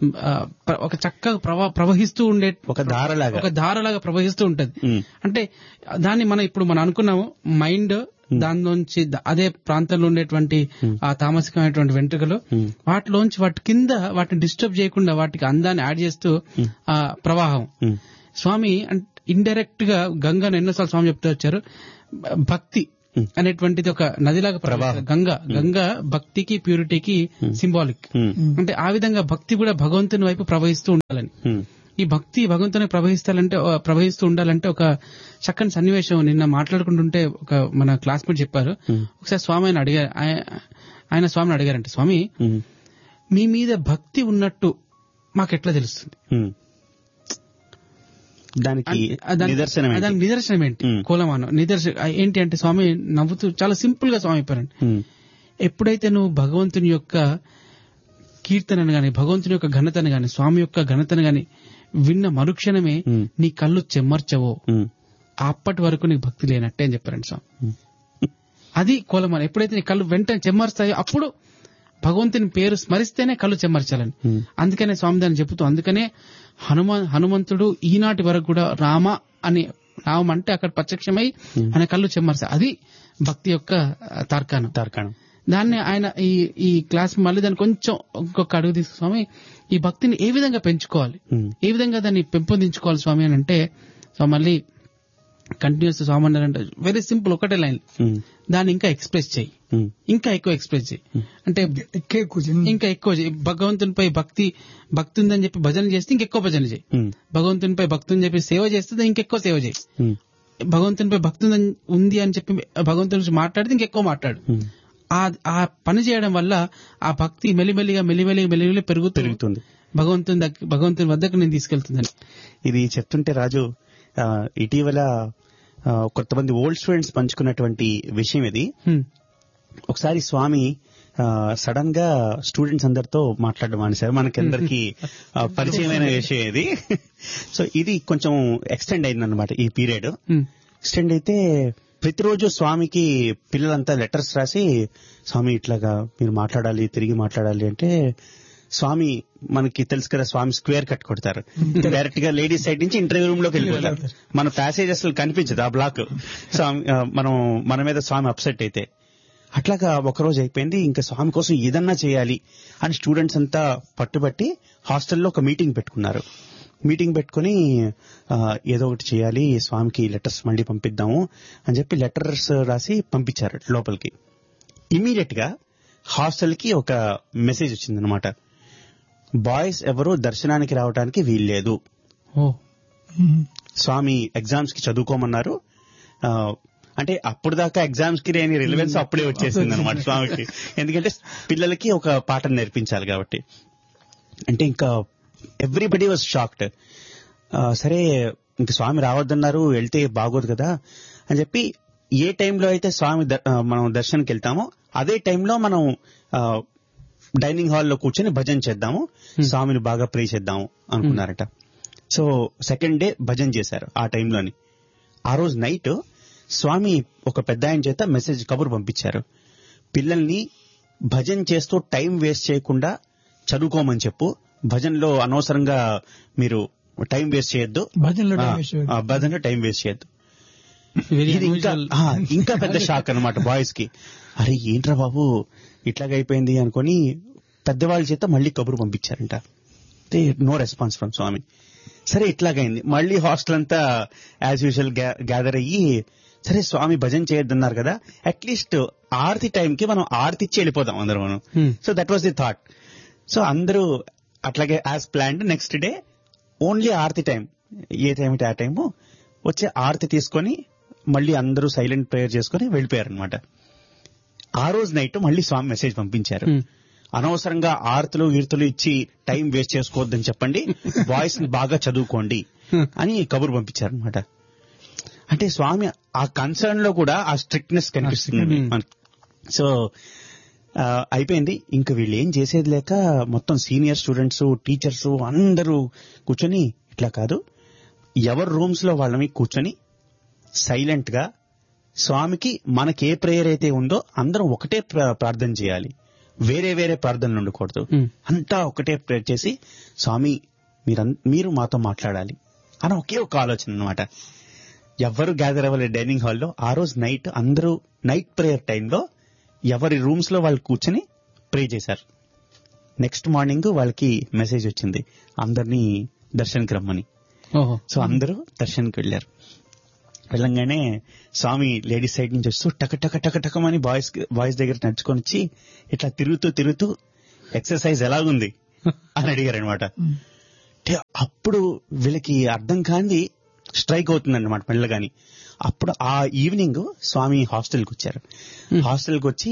ఆ, ప్ర- ఒక చక్కగా ప్రవా ప్రవహిస్తూ ఉండే ఒక ధారలాగా. ఒక ధారలాగా ప్రవహిస్తూ ఉంటది ఉమ్, అంటే దాన్ని మనం ఇప్పుడు మనం అనుకున్నాము మైండ్ దాని నుంచి ద- అదే ప్రాంతంలో ఉండేటువంటి ఆ తామసికమైనటువంటి వెంట్రుకలు Hmm. వాటిలోంచి వాటి కింద వాటిని డిస్టర్బ్ చేయకుండా వాటికి అందాన్ని యాడ్ చేస్తూ ఆ ప్రవాహం ఉమ్, స్వామి ఇండైరెక్ట్ గా గంగను ఎన్నోసార్లు స్వామి చెప్తూ వచ్చారు బ- భక్తి అనేటువంటిది ఒక నదిలాగా ప్రవాహం గంగ గంగ భక్తికి ప్యూరిటీకి సింబాలిక్ ఉమ్, అంటే ఆ విధంగా భక్తి కూడా భగవంతుని వైపు ప్రవహిస్తూ ఉండాలని ఉమ్, ఈ భక్తి భగవంతుని ప్రవహిస్తాలంటే ఆ, ప్రవహిస్తూ ఉండాలంటే ఒక చక్కని సన్నివేశం నిన్న మాట్లాడుకుంటుంటే ఒక మన క్లాస్మేట్ చెప్పారు ఒకసారి స్వామి ఆయన అడిగారు ఆయ- ఆయన స్వామిని అడిగారంటే స్వామి ఉమ్, మీ మీద భక్తి ఉన్నట్టు మాకెట్లా తెలుస్తుంది ఉమ్. దానికి ఆ దాని- నిదర్శనం ఆ ఏంటి? దానికి నిదర్శనం ఏంటి ఉమ్. కోలమానం నిదర్శనం ఆ ఏంటి అంటే స్వామి నవ్వుతూ చాలా సింపుల్ గా స్వామి చెప్పారండి ఉమ్, ఎప్పుడైతే నువ్వు భగవంతుని యొక్క కీర్తనను గాని భగవంతుని యొక్క ఘనతను గాని స్వామి యొక్క ఘనతను గాని విన్న మరుక్షణమే ఉమ్. నీ కళ్ళు చెమ్మర్చవో ఉమ్, అప్పటి వరకు నీకు భక్తి లేనట్టే అని చెప్పారండి స్వామి ఉమ్. అది కోలమానం ఎప్పుడైతే నీ కళ్ళు వెంటనే చెమ్మరుస్తాయో అప్పుడు భగవంతుని పేరు స్మరిస్తేనే కళ్ళు చెమ్మర్చాలని Hmm. అందుకనే స్వామి దాన్ని చెబుతూ అందుకనే హనుమ హనుమంతుడు ఈనాటి వరకు కూడా రామ అని రామం అంటే అక్కడ ప్రత్యక్షమై ఆయన కళ్ళు చెమ్మర్చా అది భక్తి యొక్క ఆ, తార్కాణం తార్కాణం దాన్ని ఆయన ఈ ఈ క్లాస్ మళ్ళీ దాన్ని కొంచెం ఇంకొక అడుగు తీసుకు స్వామి ఈ భక్తిని ఏ విధంగా పెంచుకోవాలి ఉమ్, ఏ విధంగా దాన్ని పెంపొందించుకోవాలి స్వామి అని అంటే సో మళ్ళీ కంటిన్యూస్ స్వామి అన్నారంటే వెరీ సింపుల్ ఒకటే లైన్ ఉమ్, దాన్ని ఇంకా ఎక్స్ప్రెస్ చేయి ఉమ్, ఇంకా ఎక్కువ ఎక్స్ప్రెస్ చేయి అంటే ఎక్కే కూర్చుని ఇంకా ఎక్కువ చేయి భగవంతునిపై భక్తి భక్తి ఉందని చెప్పి భజన చేస్తే ఇంకెక్కువ భజన చేయి ఉమ్, భగవంతునిపై భక్తి అని చెప్పి సేవ చేస్తే ఇంకెక్కువ సేవ చేయి ఉమ్, భగవంతునిపై భక్తి ఉందని- ఉంది అని చెప్పి భగవంతుని గురించి మాట్లాడితే ఇంకెక్కువ మాట్లాడు ఉమ్. ఆ ఆ పని చేయడం వల్ల ఆ భక్తి మెల్లిమెల్లిగా మెల్లిమెల్లిగా మెల్లిమెల్లి పెరుగుతూ పెరుగుతుంది భగవంతుని దగ్గ భగవంతుని వద్దకు నేను తీసుకెళ్తుందని ఇది చెప్తుంటే రాజు ఆ, ఇటీవల ఆ, కొంతమంది ఓల్డ్ స్టూడెంట్స్ పంచుకున్నటువంటి విషయం ఇది హ్మ్. ఒకసారి స్వామి సడన్ గా స్టూడెంట్స్ అందరితో మాట్లాడడం మానేశారు మనకందరికి ఆ, పరిచయమైన విషయం ఇది సో ఇది కొంచెం ఎక్స్టెండ్ అయింది అనమాట ఈ పీరియడ్ హ్మ్. ఎక్స్టెండ్ అయితే ప్రతిరోజు స్వామికి పిల్లలంతా లెటర్స్ రాసి స్వామి ఇట్లాగా మీరు మాట్లాడాలి తిరిగి మాట్లాడాలి అంటే స్వామి మనకి తెలుసు కదా స్వామి స్క్వేర్ కట్ కొడతారు డైరెక్ట్ గా లేడీస్ సైడ్ నుంచి ఇంటర్వ్యూ రూమ్ లోకి వెళ్ళిపోతారు మన ప్యాసేజ్ అసలు కనిపించదు ఆ బ్లాక్ స్వామి ఆ, మనం మన మీద స్వామి అప్సెట్ అయితే అట్లాగా ఒకరోజు అయిపోయింది ఇంకా స్వామి కోసం ఏదన్నా చేయాలి అని స్టూడెంట్స్ అంతా పట్టుబట్టి హాస్టల్లో ఒక మీటింగ్ పెట్టుకున్నారు మీటింగ్ పెట్టుకుని ఆ, ఏదో ఒకటి చేయాలి స్వామికి లెటర్స్ మళ్ళీ పంపిద్దాము అని చెప్పి లెటర్స్ రాసి పంపించారు లోపలికి ఇమీడియట్ గా హాస్టల్ కి ఒక మెసేజ్ వచ్చిందనమాట బాయ్స్ ఎవరు దర్శనానికి రావడానికి వీల్లేదు ఓ స్వామి ఎగ్జామ్స్ కి చదువుకోమన్నారు ఆ, అంటే అప్పుడు దాకా ఎగ్జామ్స్ కి లేని రిలవెన్స్ అప్పుడే వచ్చేసింది అనమాట స్వామికి ఎందుకంటే పిల్లలకి ఒక పాఠం నేర్పించాలి కాబట్టి అంటే ఇంకా ఎవ్రీబడి వాజ్ షాక్డ్ సరే ఇంక స్వామి రావద్దన్నారు వెళ్తే బాగోదు కదా అని చెప్పి ఏ టైంలో అయితే స్వామి ద- ఆ, మనం దర్శనంకి వెళ్తామో అదే టైంలో మనం ఆ, డైనింగ్ హాల్లో కూర్చొని భజన చేద్దాము స్వామిని బాగా ప్రే చేద్దాము అనుకున్నారట సో సెకండ్ డే భజన చేశారు ఆ టైంలోని ఆ రోజు నైట్ స్వామి ఒక పెద్ద ఆయన చేత మెసేజ్ కబురు పంపించారు పిల్లల్ని భజన చేస్తూ టైం వేస్ట్ చేయకుండా చదువుకోమని చెప్పు భజనలో అనవసరంగా మీరు టైం వేస్ట్ చేయొద్దు భజనలో ఆ, time waste చేయొద్దు. ఆ, భజనలో టైం వేస్ట్ చేయొద్దు వెరీ ఇది ఇంకా ఆ, ఇంకా పెద్ద షాక్ అన్నమాట బాయ్స్ కి అరే ఏంట్రా బాబు ఇట్లాగ అయిపోయింది అనుకొని పెద్దవాళ్ళ చేత మళ్ళీ కబురు పంపించారంట నో రెస్పాన్స్ ఫ్రమ్ స్వామి సరే ఇట్లాగైంది మళ్ళీ హాస్టల్ అంతా యాజ్ యూజువల్ గ్యాదర్ అయ్యి సరే స్వామి భజన చేయొద్దన్నారు కదా అట్లీస్ట్ ఆరతి టైంకి మనం ఆరతి ఇచ్చి వెళ్ళిపోదాం అందరం మనం Hmm. So that was the thought so అందరూ అట్లాగే as planned next day only ఆరతి టైం ఏ టైం ఆ టైము వచ్చే ఆరతి తీసుకొని మళ్ళీ అందరూ సైలెంట్ ప్రేయర్ చేసుకొని వెళ్ళిపోయారు అనమాట ఆ రోజు నైట్ మళ్ళీ స్వామి మెసేజ్ పంపించారు Hmm. అనవసరంగా ఆరతులు ఈర్తులు ఇచ్చి టైం వేస్ట్ చేసుకోవద్దని చెప్పండి బాయ్స్ ని బాగా చదువుకోండి అని కబురు పంపించారు అనమాట అంటే స్వామి ఆ కన్సర్న్ లో కూడా ఆ స్ట్రిక్ట్నెస్ కనిపిస్తుంది Hmm. మనకి. సో ఆ, అయిపోయింది ఇంకా వీళ్ళు ఏం చేసేది లేక మొత్తం సీనియర్ స్టూడెంట్స్ టీచర్స్ అందరూ కూర్చొని ఇట్లా కాదు ఎవరి రూమ్స్ లో వాళ్ళని కూర్చొని సైలెంట్ గా స్వామికి మనకి ఏ ప్రేయర్ అయితే ఉందో అందరం ఒకటే ప్ర- ప్రార్థన చేయాలి వేరే వేరే ప్రార్థనలు ఉండకూడదు Hmm. అంతా ఒకటే ప్రేర్ చేసి స్వామి మీరన్- మీరు మాతో మాట్లాడాలి అని ఒకే ఒక ఆలోచన అనమాట ఎవరు గ్యాదర్ అవ్వాలి డైనింగ్ హాల్లో ఆ రోజు నైట్ అందరూ నైట్ ప్రేయర్ టైంలో ఎవరి రూమ్స్ లో వాళ్ళు కూర్చొని ప్రే చేశారు నెక్స్ట్ మార్నింగ్ వాళ్ళకి మెసేజ్ వచ్చింది అందరినీ దర్శనకి రమ్మని ఓహో సో అందరూ దర్శనకి వెళ్ళారు వెళ్ళంగానే స్వామి లేడీస్ సైడ్ నుంచి వస్తూ టక టక టక టకమని బాయ్స్ బాయ్స్ దగ్గర నడుచుకొని వచ్చి ఇట్లా తిరుగుతూ తిరుగుతూ ఎక్సర్సైజ్ ఎలాగుంది అని అడిగారు అనమాట అంటే అప్పుడు వీళ్ళకి అర్థం కాంది స్ట్రైక్ అవుతుంది అనమాట మెల్లగాని అప్పుడు ఆ ఈవినింగ్ స్వామి హాస్టల్కి వచ్చారు హాస్టల్కి వచ్చి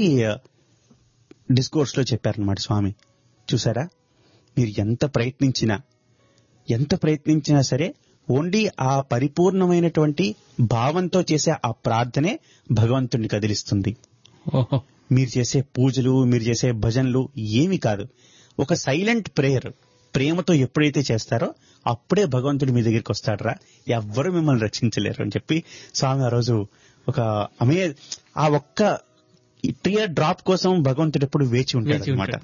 డిస్కోర్స్ లో చెప్పారనమాట స్వామి చూసారా మీరు ఎంత ప్రయత్నించినా ఎంత ప్రయత్నించినా సరే ఓన్లీ ఆ పరిపూర్ణమైనటువంటి భావంతో చేసే ఆ ప్రార్థనే భగవంతుడిని కదిలిస్తుంది ఓహో మీరు చేసే పూజలు మీరు చేసే భజనలు ఏమి కాదు ఒక సైలెంట్ ప్రేయర్ ప్రేమతో ఎప్పుడైతే చేస్తారో అప్పుడే భగవంతుడు మీ దగ్గరికి వస్తాడరా ఎవ్వరు మిమ్మల్ని రక్షించలేరు అని చెప్పి స్వామి ఆ రోజు ఒక అమే ఆ ఒక్క ప్రియర్ డ్రాప్ కోసం భగవంతుడు ఎప్పుడు వేచి ఉంటాడు వేచి అనమాట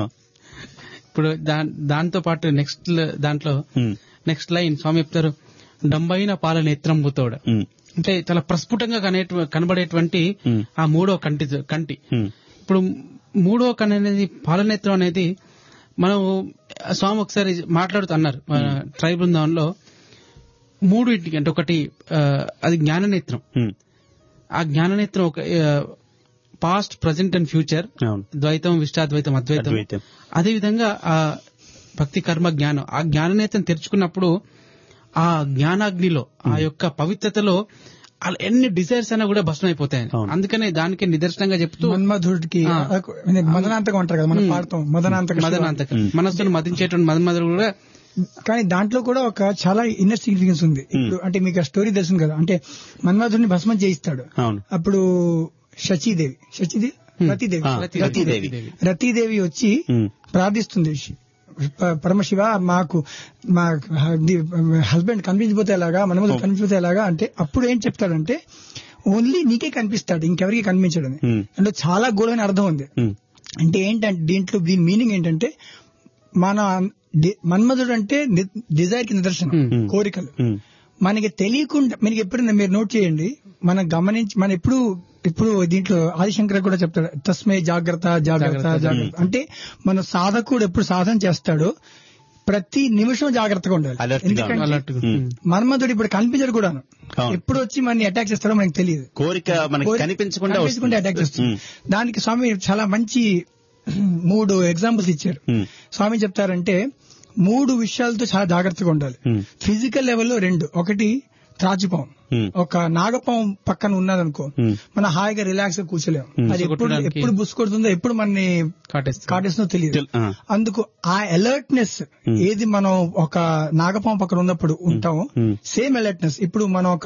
ఇప్పుడు దా- దాంతో పాటు నెక్స్ట్ దాంట్లో నెక్స్ట్ లైన్ స్వామి చెప్తారు డంబైన పాల నేత్రంబుతోడ అంటే చాలా ప్రస్ఫుటంగా కనే కనబడేటువంటి Hmm. ఆ మూడో కంటి కంటి ఇప్పుడు మూడో కన్ను అనేది పాలనేత్రం అనేది మనం ఆ స్వామి ఒకసారి మాట్లాడుతూ అన్నారు మన ట్రై బృందంలో మూడు ఇంటికి అంటే ఒకటి ఆ, అది జ్ఞాననేత్రం ఆ జ్ఞాననేత్రం ఒక పాస్ట్ ప్రజెంట్ అండ్ ఫ్యూచర్ అవును ద్వైతం విష్టాద్వైతం అద్వైతం అద్వైతం. అదే విధంగా ఆ భక్తి కర్మ జ్ఞానం ఆ జ్ఞాననేత్రం తెరుచుకున్నప్పుడు ఆ జ్ఞానాగ్నిలో ఆ యొక్క పవిత్రతలో అలా ఎన్ని డిజైర్స్ అయినా కూడా భస్మం అయిపోతాయి అవును. అందుకనే దానికి నిదర్శనంగా చెప్తూ మన్మధుడికి ఆ. అదే మదనాంతకం అంటారు కదా మనం పాడతాం మదనాంతక శివ. మదనాంతక మనస్సును మదించేటువంటి మదమదుడు కూడా కానీ దాంట్లో కూడా ఒక చాలా ఇన్నర్ సిగ్నిఫికెన్స్ ఉంది ఇప్పుడు అంటే మీకు ఆ స్టోరీ తెలుసు కదా అంటే మన్మధుడిని భస్మం చేయిస్తాడు అవును అప్పుడు శచీదేవి శచీదేవి రతీదేవి ఆ, రతీదేవి. రతీదేవి వచ్చి ఉమ్. ప్రార్థిస్తుంది శి- ప- పరమశివ మాకు మా హస్బెండ్ కనిపించిపోతే ఎలాగా మనము కనిపించిపోతే ఎలాగా అంటే అప్పుడు ఏం చెప్తాడంటే ఓన్లీ నీకే కనిపిస్తాడు ఇంకెవరికి కనిపించడని ఉమ్. అంటే చాలా గోడమైన అర్థం ఉంది ఉమ్. అంటే ఏంటంటే దీంట్లో దీని మీనింగ్ ఏంటంటే మన డి- మన్మధుడు అంటే డిజైర్ కి నిదర్శనం Hmm. కోరికలు ఉమ్. మనకి తెలియకుండా మనకి ఎప్పుడైనా మీరు నోట్ చేయండి మనం గమనించి మనం ఎప్పుడు ఇప్పుడు దీంట్లో ఆదిశంకర్ కూడా చెప్తాడు తస్మే జాగ్రత్త జాగ్రత్త జాగ్రత్త, జాగ్రత్త అంటే మన సాధకుడు ఎప్పుడు సాధన చేస్తాడో ప్రతి నిమిషం జాగ్రత్తగా ఉండాలి Alert గా ఎందుకంటే alert గా. ఉమ్. మన్మధుడు ఇప్పుడు కనిపించడు కూడాను అవును. ఎప్పుడు వచ్చి మనని అటాక్ చేస్తాడో మనకి తెలియదు కోరిక మనకి కోరి- కనిపించకుండా కనిపించకుండా వస్తుంది. అటాక్ చేస్తుంది ఉమ్. దానికి స్వామి చాలా మంచి మూడు ఎగ్జాంపుల్స్ ఇచ్చారు ఉమ్. స్వామి చెప్తారంటే మూడు విషయాలతో చాలా జాగ్రత్తగా ఉండాలి ఉమ్. ఫిజికల్ లెవెల్లో రెండు ఒకటి త్రాచుపాం ఉమ్. ఒక నాగపాం పక్కన ఉన్నదనుకో ఉమ్. మనం హాయిగా రిలాక్స్ గా కూర్చోలేము ఉమ్. అది ఎప్పుడు కొట్టడానికి. ఎప్పుడు బుసుకొడుతుందో ఎప్పుడు మనని కాటేస్తుంది కాటేస్తుందో తెలియదు తెల్- ఆ. అందుకు ఆ అలర్ట్నెస్ ఉమ్. ఏది మనం ఒక నాగపాం పక్కన ఉన్నప్పుడు ఉంటామో ఉమ్. సేమ్ అలర్ట్నెస్ ఇప్పుడు మనం ఒక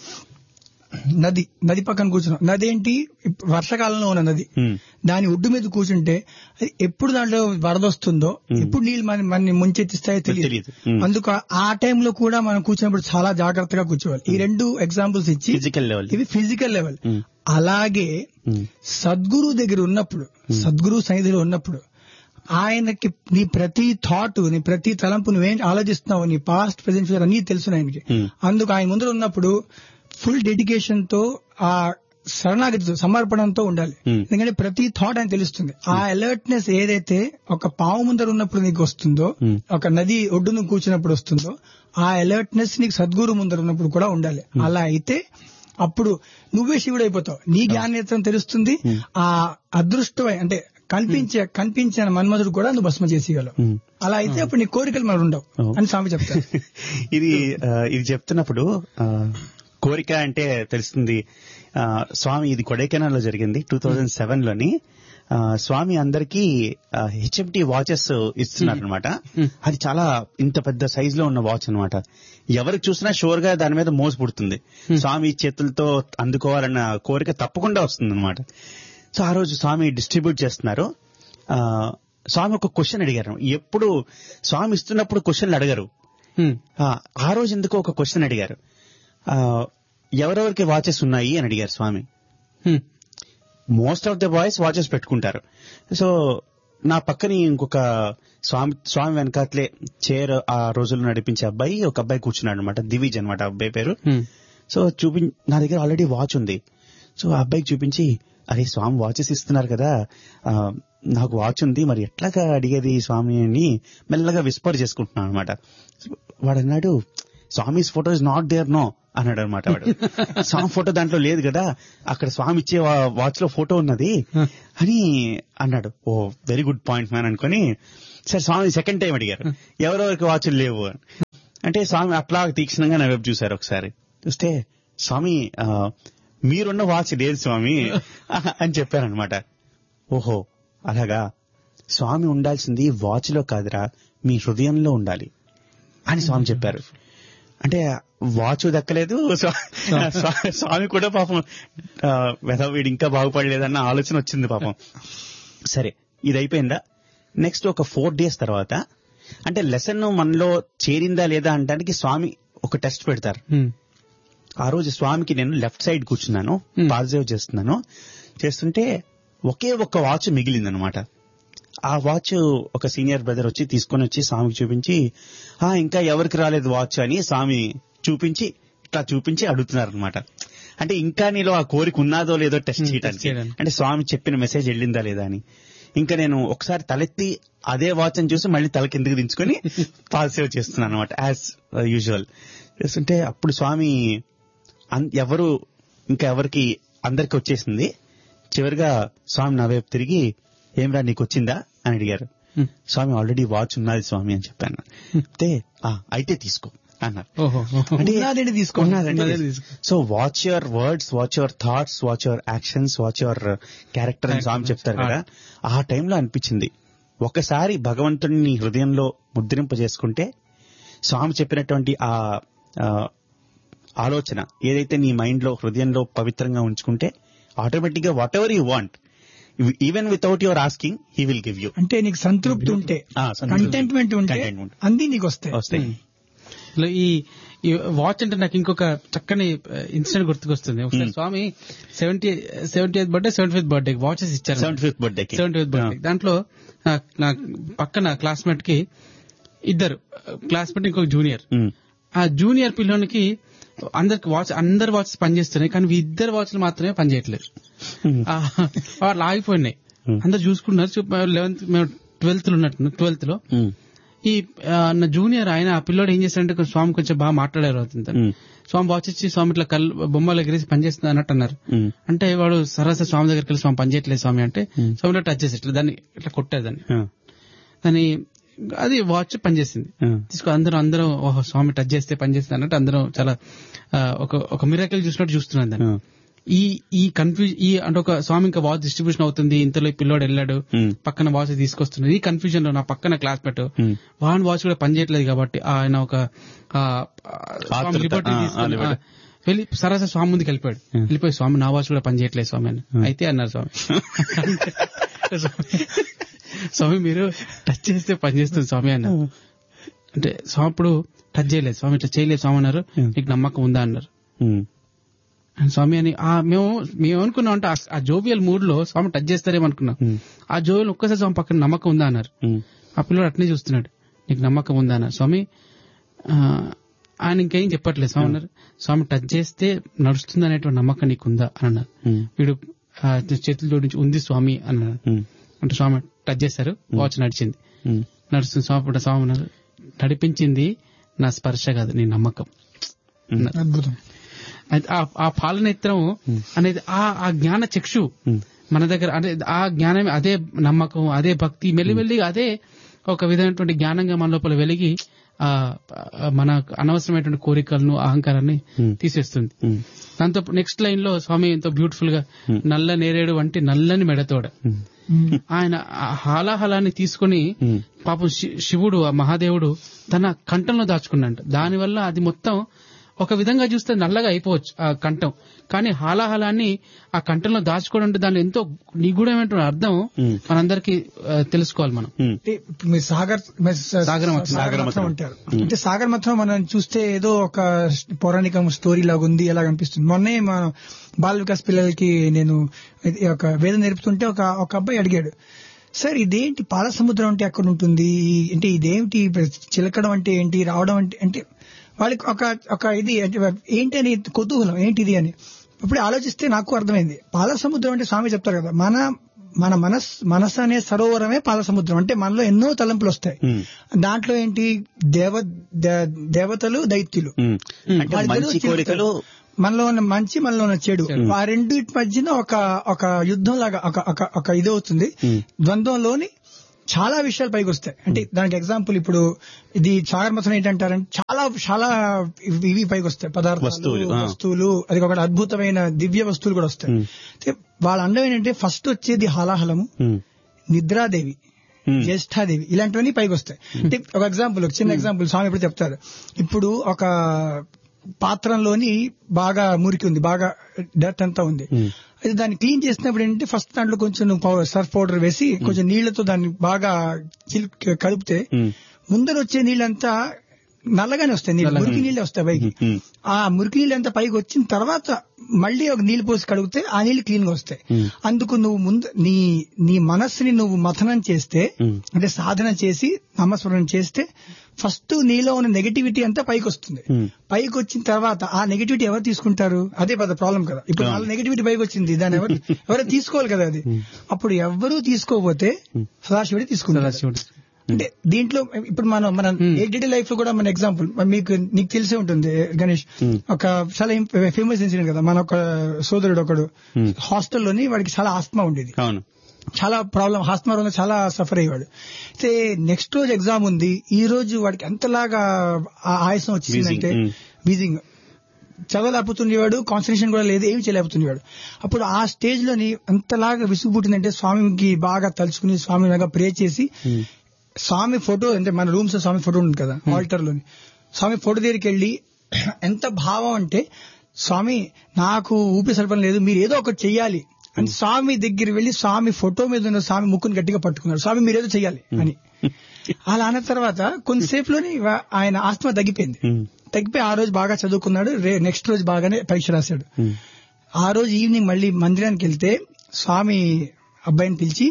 నది నది పక్కన కూర్చున్నాం నది ఏంటి ఇప్- వర్షాకాలంలో ఉన్న నది ఉమ్. దాని ఒడ్డు మీద కూర్చుంటే అది ఎప్పుడు దాంట్లో వరద వస్తుందో ఎప్పుడు నీళ్ళు మన మన ముంచెత్తిస్తాయో తెలీదు. తెలియదు ఉమ్. అందుకు ఆ- ఆ టైంలో కూడా మనం కూర్చున్నప్పుడు చాలా జాగ్రత్తగా కూర్చోవాలి ఈ రెండు ఎగ్జాంపుల్స్ ఇచ్చి ఫిజికల్ లెవెల్ ఇవి ఫిజికల్ లెవెల్ ఉమ్. అలాగే ఉమ్. సద్గురు దగ్గర ఉన్నప్పుడు సద్గురు సన్నిధిలో ఉన్నప్పుడు ఆయనకి నీ ప్రతి థాట్ నీ ప్రతి తలంపు నువ్వేం ఆలోచిస్తున్నావు నీ పాస్ట్ ప్రెసెంట్ ఫ్యూచర్ అన్ని తెలుసు ఆయనకి Hmm. అందుకు ఆయన ముందర ఉన్నప్పుడు ఫుల్ డెడికేషన్ తో ఆ శరణాగతితో సమర్పణంతో ఉండాలి Hmm. ఎందుకంటే ప్రతి థాట్ ఆయన తెలుస్తుంది ఆ అలర్ట్నెస్ ఏదైతే ఒక పావు ముందర ఉన్నప్పుడు నీకు వస్తుందో Hmm. ఒక నది ఒడ్డును కూర్చున్నప్పుడు వస్తుందో ఆ అలర్ట్నెస్ నీకు సద్గురు ముందర ఉన్నప్పుడు కూడా ఉండాలి అలా అయితే అప్పుడు నువ్వే శివుడు అయిపోతావు నీ జ్ఞానేత్రం తెలుస్తుంది ఆ అదృష్టమై అంటే కనిపించే కనిపించిన మన్మధుడు కూడా నువ్వు భస్మ చేసేయగలవు ఉమ్. అలా అయితే అప్పుడు నీ కోరికలు మరి ఉండవు Oh. అని స్వామి చెప్తారు ఇది ఆ, ఇది చెప్తున్నప్పుడు ఆ, కోరిక అంటే తెలుస్తుంది ఆ, స్వామి ఇది కొడైకెనాల్ లో జరిగింది టూ థౌజండ్ సెవెన్ లోని ఆ, స్వామి అందరికి హెచ్ఎంటి వాచెస్ ఇస్తున్నారు అనమాట అది చాలా ఇంత పెద్ద సైజ్ లో ఉన్న వాచ్ అన్నమాట ఎవరికి చూసినా షూర్ గా దాని మీద మోసు పుడుతుంది స్వామి చేతులతో అందుకోవాలన్న కోరిక తప్పకుండా వస్తుంది అనమాట సో ఆ రోజు స్వామి డిస్ట్రిబ్యూట్ చేస్తున్నారు ఆ, స్వామి ఒక క్వశ్చన్ అడిగారు ఎప్పుడు స్వామి ఇస్తున్నప్పుడు క్వశ్చన్లు అడగరు హ్మ్. ఆ, ఆ రోజు ఎందుకో ఒక క్వశ్చన్ అడిగారు ఆ, ఎవరెవరికి వాచెస్ ఉన్నాయి అని అడిగారు స్వామి హ్మ్. Most of the boys watches పెట్టుకుంటారు సో నా పక్కని ఇంకొక స్వామి స్వామి వెనకాతలే చైర్ ఆ రోజుల్లో నడిపించే అబ్బాయి ఒక అబ్బాయి కూర్చున్నాడు అనమాట దివిజ్ అనమాట అబ్బాయి పేరు హ్మ్. సో చూపి నా దగ్గర ఆల్రెడీ వాచ్ ఉంది సో ఆ అబ్బాయికి చూపించి అరే స్వామి వాచెస్ ఇస్తున్నారు కదా ఆ, నాకు వాచ్ ఉంది మరి ఎట్లాగా అడిగేది స్వామి అని మెల్లగా విస్పర్ చేసుకుంటున్నాను అనమాట వాడు అన్నాడు Swami's photo is not there no అన్నాడు అనమాట వాడు స్వామి ఫోటో దాంట్లో లేదు కదా అక్కడ స్వామి ఇచ్చే వాచ్ లో ఫోటో ఉన్నది అని అన్నాడు oh very good point man అనుకొని సరే స్వామి సెకండ్ టైం అడిగారు ఎవరెవరికి వాచ్లు లేవు అని. అంటే స్వామి అట్లా తీక్షణంగా నా వైపు చూశారు ఒకసారి చూస్తే స్వామి ఆ, మీరున్న వాచ్ లేదు స్వామి అని చెప్పారనమాట ఓహో అలాగా స్వామి ఉండాల్సింది వాచ్ లో కాదురా మీ హృదయంలో ఉండాలి అని స్వామి చెప్పారు అంటే వాచ్ దక్కలేదు స్వా- స్వా- స్వామి కూడా పాపం ఆ, వెధవ వీడు ఇంకా బాగుపడలేదన్న ఆలోచన వచ్చింది పాపం సరే ఇది అయిపోయిందా నెక్స్ట్ ఒక ఫోర్ డేస్ తర్వాత అంటే లెసన్ మనలో చేరిందా లేదా అనడానికి స్వామి ఒక టెస్ట్ పెడతారు హ్మ్. ఆ రోజు స్వామికి నేను లెఫ్ట్ సైడ్ కూర్చున్నాను Hmm. పాజిటివ్ చేస్తున్నాను చేస్తుంటే ఒకే ఒక్క వాచ్ మిగిలిందనమాట ఆ వాచ్ ఒక సీనియర్ బ్రదర్ వచ్చి తీసుకొని వచ్చి స్వామికి చూపించి ఆ ఇంకా ఎవరికి రాలేదు వాచ్ అని స్వామి చూపించి ఇట్లా చూపించి అడుగుతున్నారు అనమాట అంటే ఇంకా నీలో ఆ కోరిక ఉన్నాదో లేదో టెస్ట్ Hmm, test చేయడానికి చేయడానికి. అంటే స్వామి చెప్పిన మెసేజ్ వెళ్ళిందా లేదా అని ఇంకా నేను ఒకసారి తలెత్తి అదే వాచ్ అని చూసి మళ్ళీ తల కిందకి దించుకొని పాజిటివ్ చేస్తున్నాను అనమాట యాజ్ యూజువల్ చేస్తుంటే అప్పుడు స్వామి అన్- ఎవరు ఇంకా ఎవరికి అందరికి వచ్చేసింది చివరిగా స్వామి నా వైపు తిరిగి ఏమ్రా నీకు వచ్చిందా అని అడిగారు హ్మ్. స్వామి ఆల్రెడీ వాచ్ ఉన్నది స్వామి అని చెప్పాను అయితే "ఆ, అయితే తీసుకో అన్నారు ఓహో ఓహో. అంటే ఉన్నదేంటి తీసుకో. ఉన్నదంటే ఉన్నదేంటి తీసుకో. తీసుకో. So watch your words watch your thoughts watch your actions watch your character అని స్వామి చెప్తారు కదా ఆ టైంలో అనిపించింది ఒకసారి భగవంతుడిని నీ హృదయంలో ముద్రింప చేసుకుంటే స్వామి చెప్పినటువంటి ఆ ఆ, ఆలోచన ఏదైతే నీ మైండ్ లో హృదయంలో పవిత్రంగా ఉంచుకుంటే ఆటోమేటిక్ గా whatever you want even without your asking he will give you అంటే నీకు సంతృప్తి ఉంటే ఆ, సంతృప్తి. కంటెంట్మెంట్ ఉంటే Contentment. అంది నీకు వస్తాయి వస్తాయి ఇలా ఈ ఈ వాచ్ అంటే నాకు ఇంకొక చక్కని ఇన్సిడెంట్ గుర్తుకొస్తుంది ఒకసారి Hmm. Swami seventy seventy eighth birthday seventy fifth birthday watches ఇచ్చారు seventy fifth birthday seventy fifth birthday దాంట్లో నా- నా పక్కన క్లాస్మేట్ కి ఇద్దరు క్లాస్మేట్ ఇంకొక జూనియర్ ఆ జూనియర్ పిల్లోనికి అందరికి వాచ్ అందరు వాచెస్ పనిచేస్తున్నాయి కానీ ఈ ఇద్దరు వాచ్లు మాత్రమే పనిచేయట్లేదు ఆ, వాళ్ళు ఆగిపోయినాయి Hmm. అందరు చూసుకున్నారు లెవెన్త్ మేము ట్వెల్త్ లో ఉన్నట్టు ట్వెల్త్ లో ఈ ఆ, నా జూనియర్ ఆయన ఆ పిల్లోడు ఏం చేశాడంటే కొంచెం స్వామి కొంచెం బాగా మాట్లాడారు అతనితో స్వామి వాచ్ ఇచ్చి స్వామి ఇట్లా కళ్ళు బొమ్మలు ఎగిరేసి పనిచేస్తుంది అన్నట్టు అన్నారు అంటే వాడు సరస స్వామి దగ్గరికి వెళ్ళి స్వామి పనిచేయట్లేదు స్వామి అంటే Hmm. స్వామి ఇట్లా టచ్ చేసి ఇట్లా దాన్ని ఇట్లా కొట్టారు దాన్ని దాన్ని అది వాచ్ పనిచేసింది తీసుకో అందరూ అందరూ ఓహో స్వామి టచ్ చేస్తే పనిచేస్తుంది అన్నట్టు అందరూ చాలా ఆ, ఒక ఒక మిరాకిల్ చూసినట్టు చూస్తున్నాను దాన్ని ఈ ఈ కన్ఫ్యూజ్ ఈ అంటే ఒక స్వామి ఇంకా వాచ్ డిస్ట్రిబ్యూషన్ అవుతుంది ఇంతలో ఈ పిల్లోడు వెళ్ళాడు పక్కన వాచ్ తీసుకొస్తున్నది ఈ కన్ఫ్యూజన్ లో నా పక్కన క్లాస్మేట్ వాన్ వాచ్ కూడా పనిచేయట్లేదు కాబట్టి ఆయన ఒక ఆ, ఆ, స్వామి ఆతృత. లిబర్టీ ఆ, ఆ, తీసుకొని, లిబర్టీ. ఆ, వెళ్ళి సరస స్వామి ముందుకు వెళ్ళిపోయాడు Hmm. వెళ్ళిపోయి స్వామి నా వాచ్ కూడా పనిచేయట్లేదు స్వామి అని Hmm. అయితే అన్నారు స్వామి స్వామి, స్వామి మీరు టచ్ చేస్తే పనిచేస్తుంది స్వామి అన్నారు అంటే స్వామి ఇప్పుడు టచ్ చేయలేదు స్వామి ఇట్లా చేయలేదు స్వామి అన్నారు Hmm. నీకు నమ్మకం ఉందా అన్నారు స్వామి అని ఆ మేము మేము అనుకున్నాం అంటే ఆ- ఆ జోవియల్ మూడ్ లో స్వామి టచ్ చేస్తారేమో అనుకున్నాం ఆ జోవియల్ ఒక్కసారి స్వామి పక్కన నమ్మకం ఉందా అన్నారు ఆ పిల్లడు అట్నే చూస్తున్నాడు నీకు నమ్మకం ఉందా అన్నారు స్వామి ఆ, ఆయన ఇంకేం చెప్పట్లేదు స్వామి అన్నారు స్వామి టచ్ చేస్తే నడుస్తుంది అనేటువంటి నమ్మకం నీకుందా అని అన్నారు వీడు ఆ, చేతులు జోడించి ఉంది స్వామి అన్నారు అంటే స్వామి టచ్ చేశారు వాచ్ నడిచింది నడుస్తుంది స్వామి ఇప్పుడు స్వామి అన్నారు నడిపించింది నా స్పర్శ కాదు నీ నమ్మకం అద్భుతం అయితే ఆ- ఆ పాలనేత్రం అనేది ఆ ఆ జ్ఞాన చక్షు మన దగ్గర అంటే ఆ జ్ఞానం అదే నమ్మకం అదే భక్తి మెల్లిమెల్లి అదే ఒక విధమైనటువంటి జ్ఞానంగా మన లోపల వెలిగి ఆ ఆ, మన అనవసరమైనటువంటి కోరికలను అహంకారాన్ని తీసేస్తుంది దాంతో నెక్స్ట్ లైన్ లో స్వామి ఎంతో బ్యూటిఫుల్ గా నల్ల నేరేడు వంటి నల్లని మెడతోడ ఆయన ఆ హాలాహలాన్ని తీసుకుని పాపం శి- శివుడు ఆ మహాదేవుడు తన కంఠంలో దాచుకున్నాడు దానివల్ల అది మొత్తం ఒక విధంగా చూస్తే నల్లగా అయిపోవచ్చు ఆ కంఠం కానీ హాలాహలాన్ని ఆ కంఠంలో దాచుకోవడం అంటే దానిలో ఎంతో నిగూఢమైన అర్థం మనందరికీ ఆ, తెలుసుకోవాలి మనం అంటే ఇప్పుడు మీరు సాగర్ మీరు స- సాగర మథనం. సాగర మథనం అంటారు అంటే సాగర్ మథనం మనం చూస్తే ఏదో ఒక పౌరాణిక స్టోరీ లాగా ఉంది ఎలా అనిపిస్తుంది మొన్నే మా బాల వికాస్ పిల్లలకి నేను ఇది ఒక వేదం నేర్పుతుంటే ఒక ఒక అబ్బాయి అడిగాడు సార్ ఇదేంటి పాల సముద్రం అంటే ఎక్కడ ఉంటుంది అంటే ఇదేంటి చిలకడం అంటే ఏంటి రావడం అంటే అంటే వాళ్ళకి ఒక ఒక ఇది అంటే ఏంటి అని కుతూహలం ఏంటిది అని ఇప్పుడు ఆలోచిస్తే నాకు అర్థమైంది పాల సముద్రం అంటే స్వామి చెప్తారు కదా మన మన మనస్ మనసు అనే సరోవరమే పాల సముద్రం అంటే మనలో ఎన్నో తలంపులు వస్తాయి Hmm. దాంట్లో ఏంటి దేవ దే- దేవతలు దైత్యులు ఉమ్. అంటే వాళ్ళిద్దరూ మంచి కోరికలు మనలో ఉన్న మంచి మనలో ఉన్న చెడు ఆ రెండింటి మధ్యన ఒక ఒక యుద్ధం లాగా ఒక ఒక ఒక ఇది అవుతుంది Hmm. ద్వంద్వంలోని చాలా విషయాలు పైకి వస్తాయి అంటే దానికి ఎగ్జాంపుల్ ఇప్పుడు ఇది సాగర్మథనం ఏంటంటారంటే చాలా చాలా ఇవి ఇవి పైకి వస్తాయి పదార్థాలు వస్తువులు, ఆ. వస్తువులు అది ఒక అద్భుతమైన దివ్య వస్తువులు కూడా వస్తాయి Hmm. అయితే వాళ్ళ అందం ఏంటంటే ఫస్ట్ వచ్చేది హాలాహలము ఉమ్. నిద్రాదేవి ఉమ్. జ్యేష్ఠాదేవి ఇలాంటివన్నీ పైకి వస్తాయి అంటే ఒక ఎగ్జాంపుల్ ఒక చిన్న ఎగ్జాంపుల్ స్వామి ఇప్పుడు చెప్తారు ఇప్పుడు ఒక పాత్రలోని బాగా మురికి ఉంది బాగా డర్ట్ అంతా ఉంది Hmm. అయితే దాన్ని క్లీన్ చేసినప్పుడు ఏంటంటే ఫస్ట్ దాంట్లో కొంచెం సర్ఫ్ పౌడర్ వేసి కొంచెం నీళ్లతో దాన్ని బాగా చిల్ కలిపితే ఉమ్. ముందర వచ్చే నీళ్ళంతా నల్లగానే వస్తాయి నీళ్ళు మురికి నీళ్ళే వస్తాయి పైకి ఉమ్. ఆ మురికి నీళ్ళు అంతా పైకి వచ్చిన తర్వాత మళ్ళీ ఒక నీళ్లు పోసి కడిగితే ఆ నీళ్లు క్లీన్ గా వస్తాయి Hmm. అందుకు నువ్వు ముందు నీ నీ మనస్సుని నువ్వు మథనం చేస్తే Hmm. అంటే సాధన చేసి నామస్మరణ చేస్తే ఫస్ట్ నీలో ఉన్న నెగటివిటీ అంతా పైకి వస్తుంది Hmm. పైకి వచ్చిన తర్వాత ఆ నెగటివిటీ ఎవరు తీసుకుంటారు అదే పెద్ద ప్రాబ్లం కదా ఇప్పుడు వాళ్ళ నెగటివిటీ పైకి వచ్చింది దాన్ని ఎవరు ఎవరు తీసుకోవాలి కదా అది అప్పుడు ఎవరు తీసుకోకపోతే సదాశివుడే తీసుకుంటారు సదాశివుడు. అంటే దీంట్లో ఇప్పుడు మనం మన డే టు లైఫ్ లో కూడా మన ఎగ్జాంపుల్ మీకు నీకు తెలిసే ఉంటుంది గణేష్ Hmm. ఒక చాలా ఫేమస్ ఇన్సిడెంట్ కదా మన ఒక సోదరుడు ఒకడు Hmm. హాస్టల్లోని వాడికి చాలా ఆస్మా ఉండేది అవును చాలా ప్రాబ్లం ఆస్మా వల్ల చాలా సఫర్ అయ్యేవాడు అయితే నెక్స్ట్ రోజు ఎగ్జామ్ ఉంది ఈ రోజు వాడికి ఎంతలాగా ఆ ఆయాసం వచ్చిందంటే Wheezing, వీజింగ్ చదవలేకపోతుండేవాడు కాన్సన్ట్రేషన్ కూడా లేదు ఏమి చేయలేకపోతుండేవాడు అప్పుడు ఆ స్టేజ్ లోని అంతలాగా విసుగు పుట్టిందంటే స్వామికి బాగా తలుచుకుని స్వామి బాగా ప్రే చేసి స్వామి ఫోటో అంటే మన రూమ్స్ లో స్వామి ఫోటో ఉంది కదా ఆల్టర్ లోని స్వామి ఫోటో దగ్గరికి వెళ్ళి ఎంత భావం అంటే స్వామి నాకు ఊపి సరిపడం లేదు మీరు ఏదో ఒకటి చెయ్యాలి అని స్వామి దగ్గర వెళ్ళి స్వామి ఫోటో మీద ఉన్న స్వామి ముక్కుని గట్టిగా పట్టుకున్నాడు స్వామి మీరేదో చెయ్యాలి అని అలా అన్న తర్వాత కొంతసేపులోని వా- ఆయన ఆస్తమా తగ్గిపోయింది ఉమ్. తగ్గిపోయి ఆ రోజు బాగా చదువుకున్నాడు రే- నెక్స్ట్ రోజు బాగానే పరీక్ష రాశాడు ఉమ్. ఆ రోజు ఈవినింగ్ మళ్ళీ మందిరానికి వెళ్తే స్వామి అబ్బాయిని పిలిచి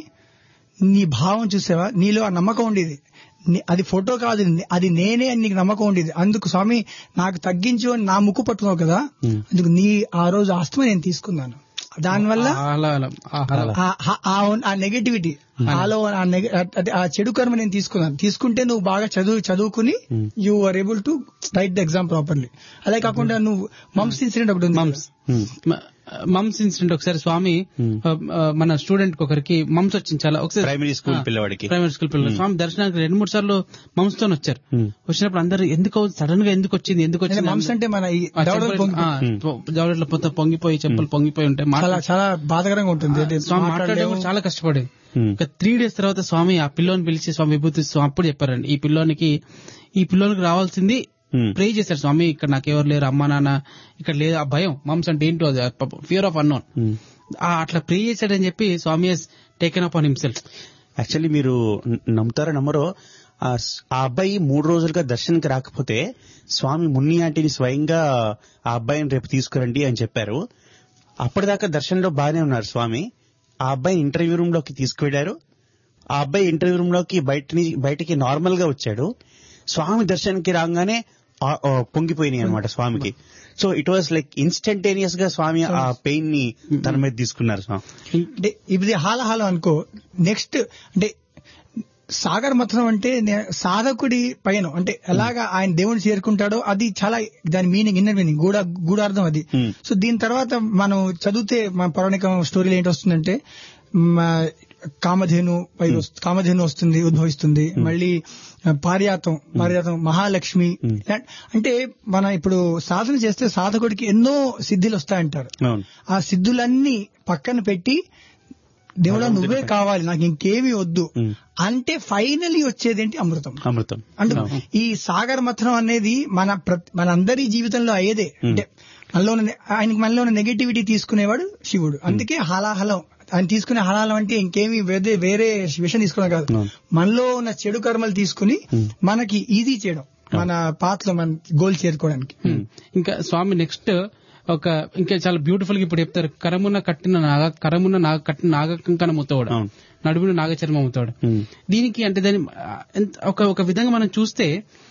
నీ భావం చూసావా నీలో ఆ నమ్మకం ఉండేది నీ- అది ఫోటో కాదు నే- అది నేనే అని నీకు నమ్మకం ఉండేది అందుకు స్వామి నాకు తగ్గించు అని నా ముక్కు పట్టుకున్నావు కదా Hmm. అందుకు నీ ఆ రోజు ఆస్తమ నేను తీసుకున్నాను దానివల్ల ఆహ్లాదం, ఆహ్లాదం. ఆ- ఆ- ఆ- ఆ నెగటివిటీ ఆలో ఆ నెగ- అదే ఆ చెడు కర్మ నేను తీసుకున్నాను తీసుకుంటే నువ్వు బాగా చదువు చదువుకుని you are able to write the exam properly అదే కాకుండా నువ్వు మమ్స్ ఇన్సిడెంట్ ఒకటి ఉంది మమ్స్ ఉమ్. మ- మమ్స్ ఇన్సిడెంట్ ఒకసారి స్వామి Hmm. ఆ, ఆ, మన స్టూడెంట్ ఒకరికి మమ్స్ వచ్చింది చాలా ఒకసారి ప్రైమరీ స్కూల్ ఆ, పిల్లవాడికి ప్రైమరీ స్కూల్ పిల్లలు స్వామి దర్శనానికి రెండు మూడు సార్లు మమ్స్ తో వచ్చారు Hmm. వచ్చినప్పుడు అందరూ ఎందుకు సడన్ గా ఎందుకు వచ్చింది ఎందుకు అంటే వచ్చింది మమ్స్ అంటే మన ఈ ఆ, దవడలు చెప్పులు- పొంగి- ఆ, జవడెట్ల మొత్తం పొంగిపోయి చెప్పులు పొంగిపోయి ఉంటాయి చాలా మాట్లా- చాలా బాధకరంగా ఉంటుంది అంటే స్వామి మాట్లాడే మాట్లాడలేము. కూడా చాలా కష్టపడేది Hmm. ఒక త్రీ డేస్ తర్వాత స్వామి ఆ పిల్లోని పిలిచి స్వామి విభూతి స్వామి అప్పుడు చెప్పారండి ఈ పిల్లోనికి ఈ పిల్లోనికి రావాల్సింది Hmm. ప్రే చేశారు స్వామి ఇక్కడ నాకెవరు లేరు అమ్మా నాన్న ఇక్కడ లేదు ఆ భయం మమ్స్ అంటే ఏంటో అది ఫియర్ ఆఫ్ అన్నోన్ ఉమ్. అట్లా ప్రే చేశాడని చెప్పి Swami he's taken up on himself actually మీరు న- నమ్ముతారో నమ్మరో ఆ స్- ఆ అబ్బాయి మూడు రోజులుగా దర్శనానికి రాకపోతే స్వామి మున్ని ఆంటీని స్వయంగా ఆ అబ్బాయిని రేపు తీసుకురండి అని చెప్పారు అప్పటిదాకా దర్శనంలో బాగానే ఉన్నారు స్వామి ఆ అబ్బాయి ఇంటర్వ్యూ రూమ్ లోకి తీసుకువెళ్లారు ఆ అబ్బాయి ఇంటర్వ్యూ రూమ్ లోకి బయటని బయటికి నార్మల్ గా వచ్చాడు స్వామి దర్శనానికి రాగానే ఆ- ఆ పొంగిపోయినాయి అనమాట స్వామికి so it was like instantaneous గా స్వామి ఆ పెయిన్ ని తన మీద తీసుకున్నారు స్వామి అంటే ఇది హాలహాలం అనుకో నెక్స్ట్ అంటే సాగర్ మథనం అంటే నే- సాధకుడి పైన అంటే ఎలాగా ఆయన దేవుని చేరుకుంటాడో అది చాలా దాని మీనింగ్ ఇన్నర్ మీనింగ్ గూఢ గూఢార్థం అది Hmm. సో దీని తర్వాత మనం చదివితే మన పౌరాణిక స్టోరీలో ఏంటి వస్తుందంటే మ, కామధేను పై వస్తు- కామధేను వస్తుంది ఉద్భవిస్తుంది మళ్ళీ ఆ, పారియాతం పారియాతం మహాలక్ష్మి ఇలాంటి- అంటే మన ఇప్పుడు సాధన చేస్తే సాధకుడికి ఎన్నో సిద్ధిలు వస్తాయంటారు అవును ఆ సిద్ధులన్నీ పక్కన పెట్టి దేవుడా నువ్వే కావాలి నాకు ఇంకేమీ వద్దు Hmm. అంటే ఫైనలీ వచ్చేది ఏంటి అమృతం అమృతం అంటే ఈ సాగర్ మథనం అనేది మన ప్ర- మన అందరి జీవితంలో అయ్యేదే అంటే మనలో ఉన్న నె- ఆయనకి మనలో ఉన్న నెగటివిటీ తీసుకునేవాడు శివుడు అందుకే హలాహలం ఆయన తీసుకునే హలాహలం అంటే ఇంకేమి వేరే వేరే విషయం తీసుకోవడం కాదు అవును. మనలో ఉన్న చెడు కర్మలు తీసుకుని మనకి ఈజీ చేయడం మన పాత్రలో మన గోల్ చేరుకోవడానికి ఇంకా స్వామి నెక్స్ట్ ఒక ఇంకా చాలా బ్యూటిఫుల్ గా ఇప్పుడు చెప్తారు కరమున కట్టిన నాగ కరమున నాగ కట్టిన నాగకంకణ ముత్తవాడు అవును. నడుమున నాగచర్మ ముత్తవాడు ఉమ్. దీనికి అంటే దాని ఆ, ఎంత- ఒక ఒక విధంగా మనం చూస్తే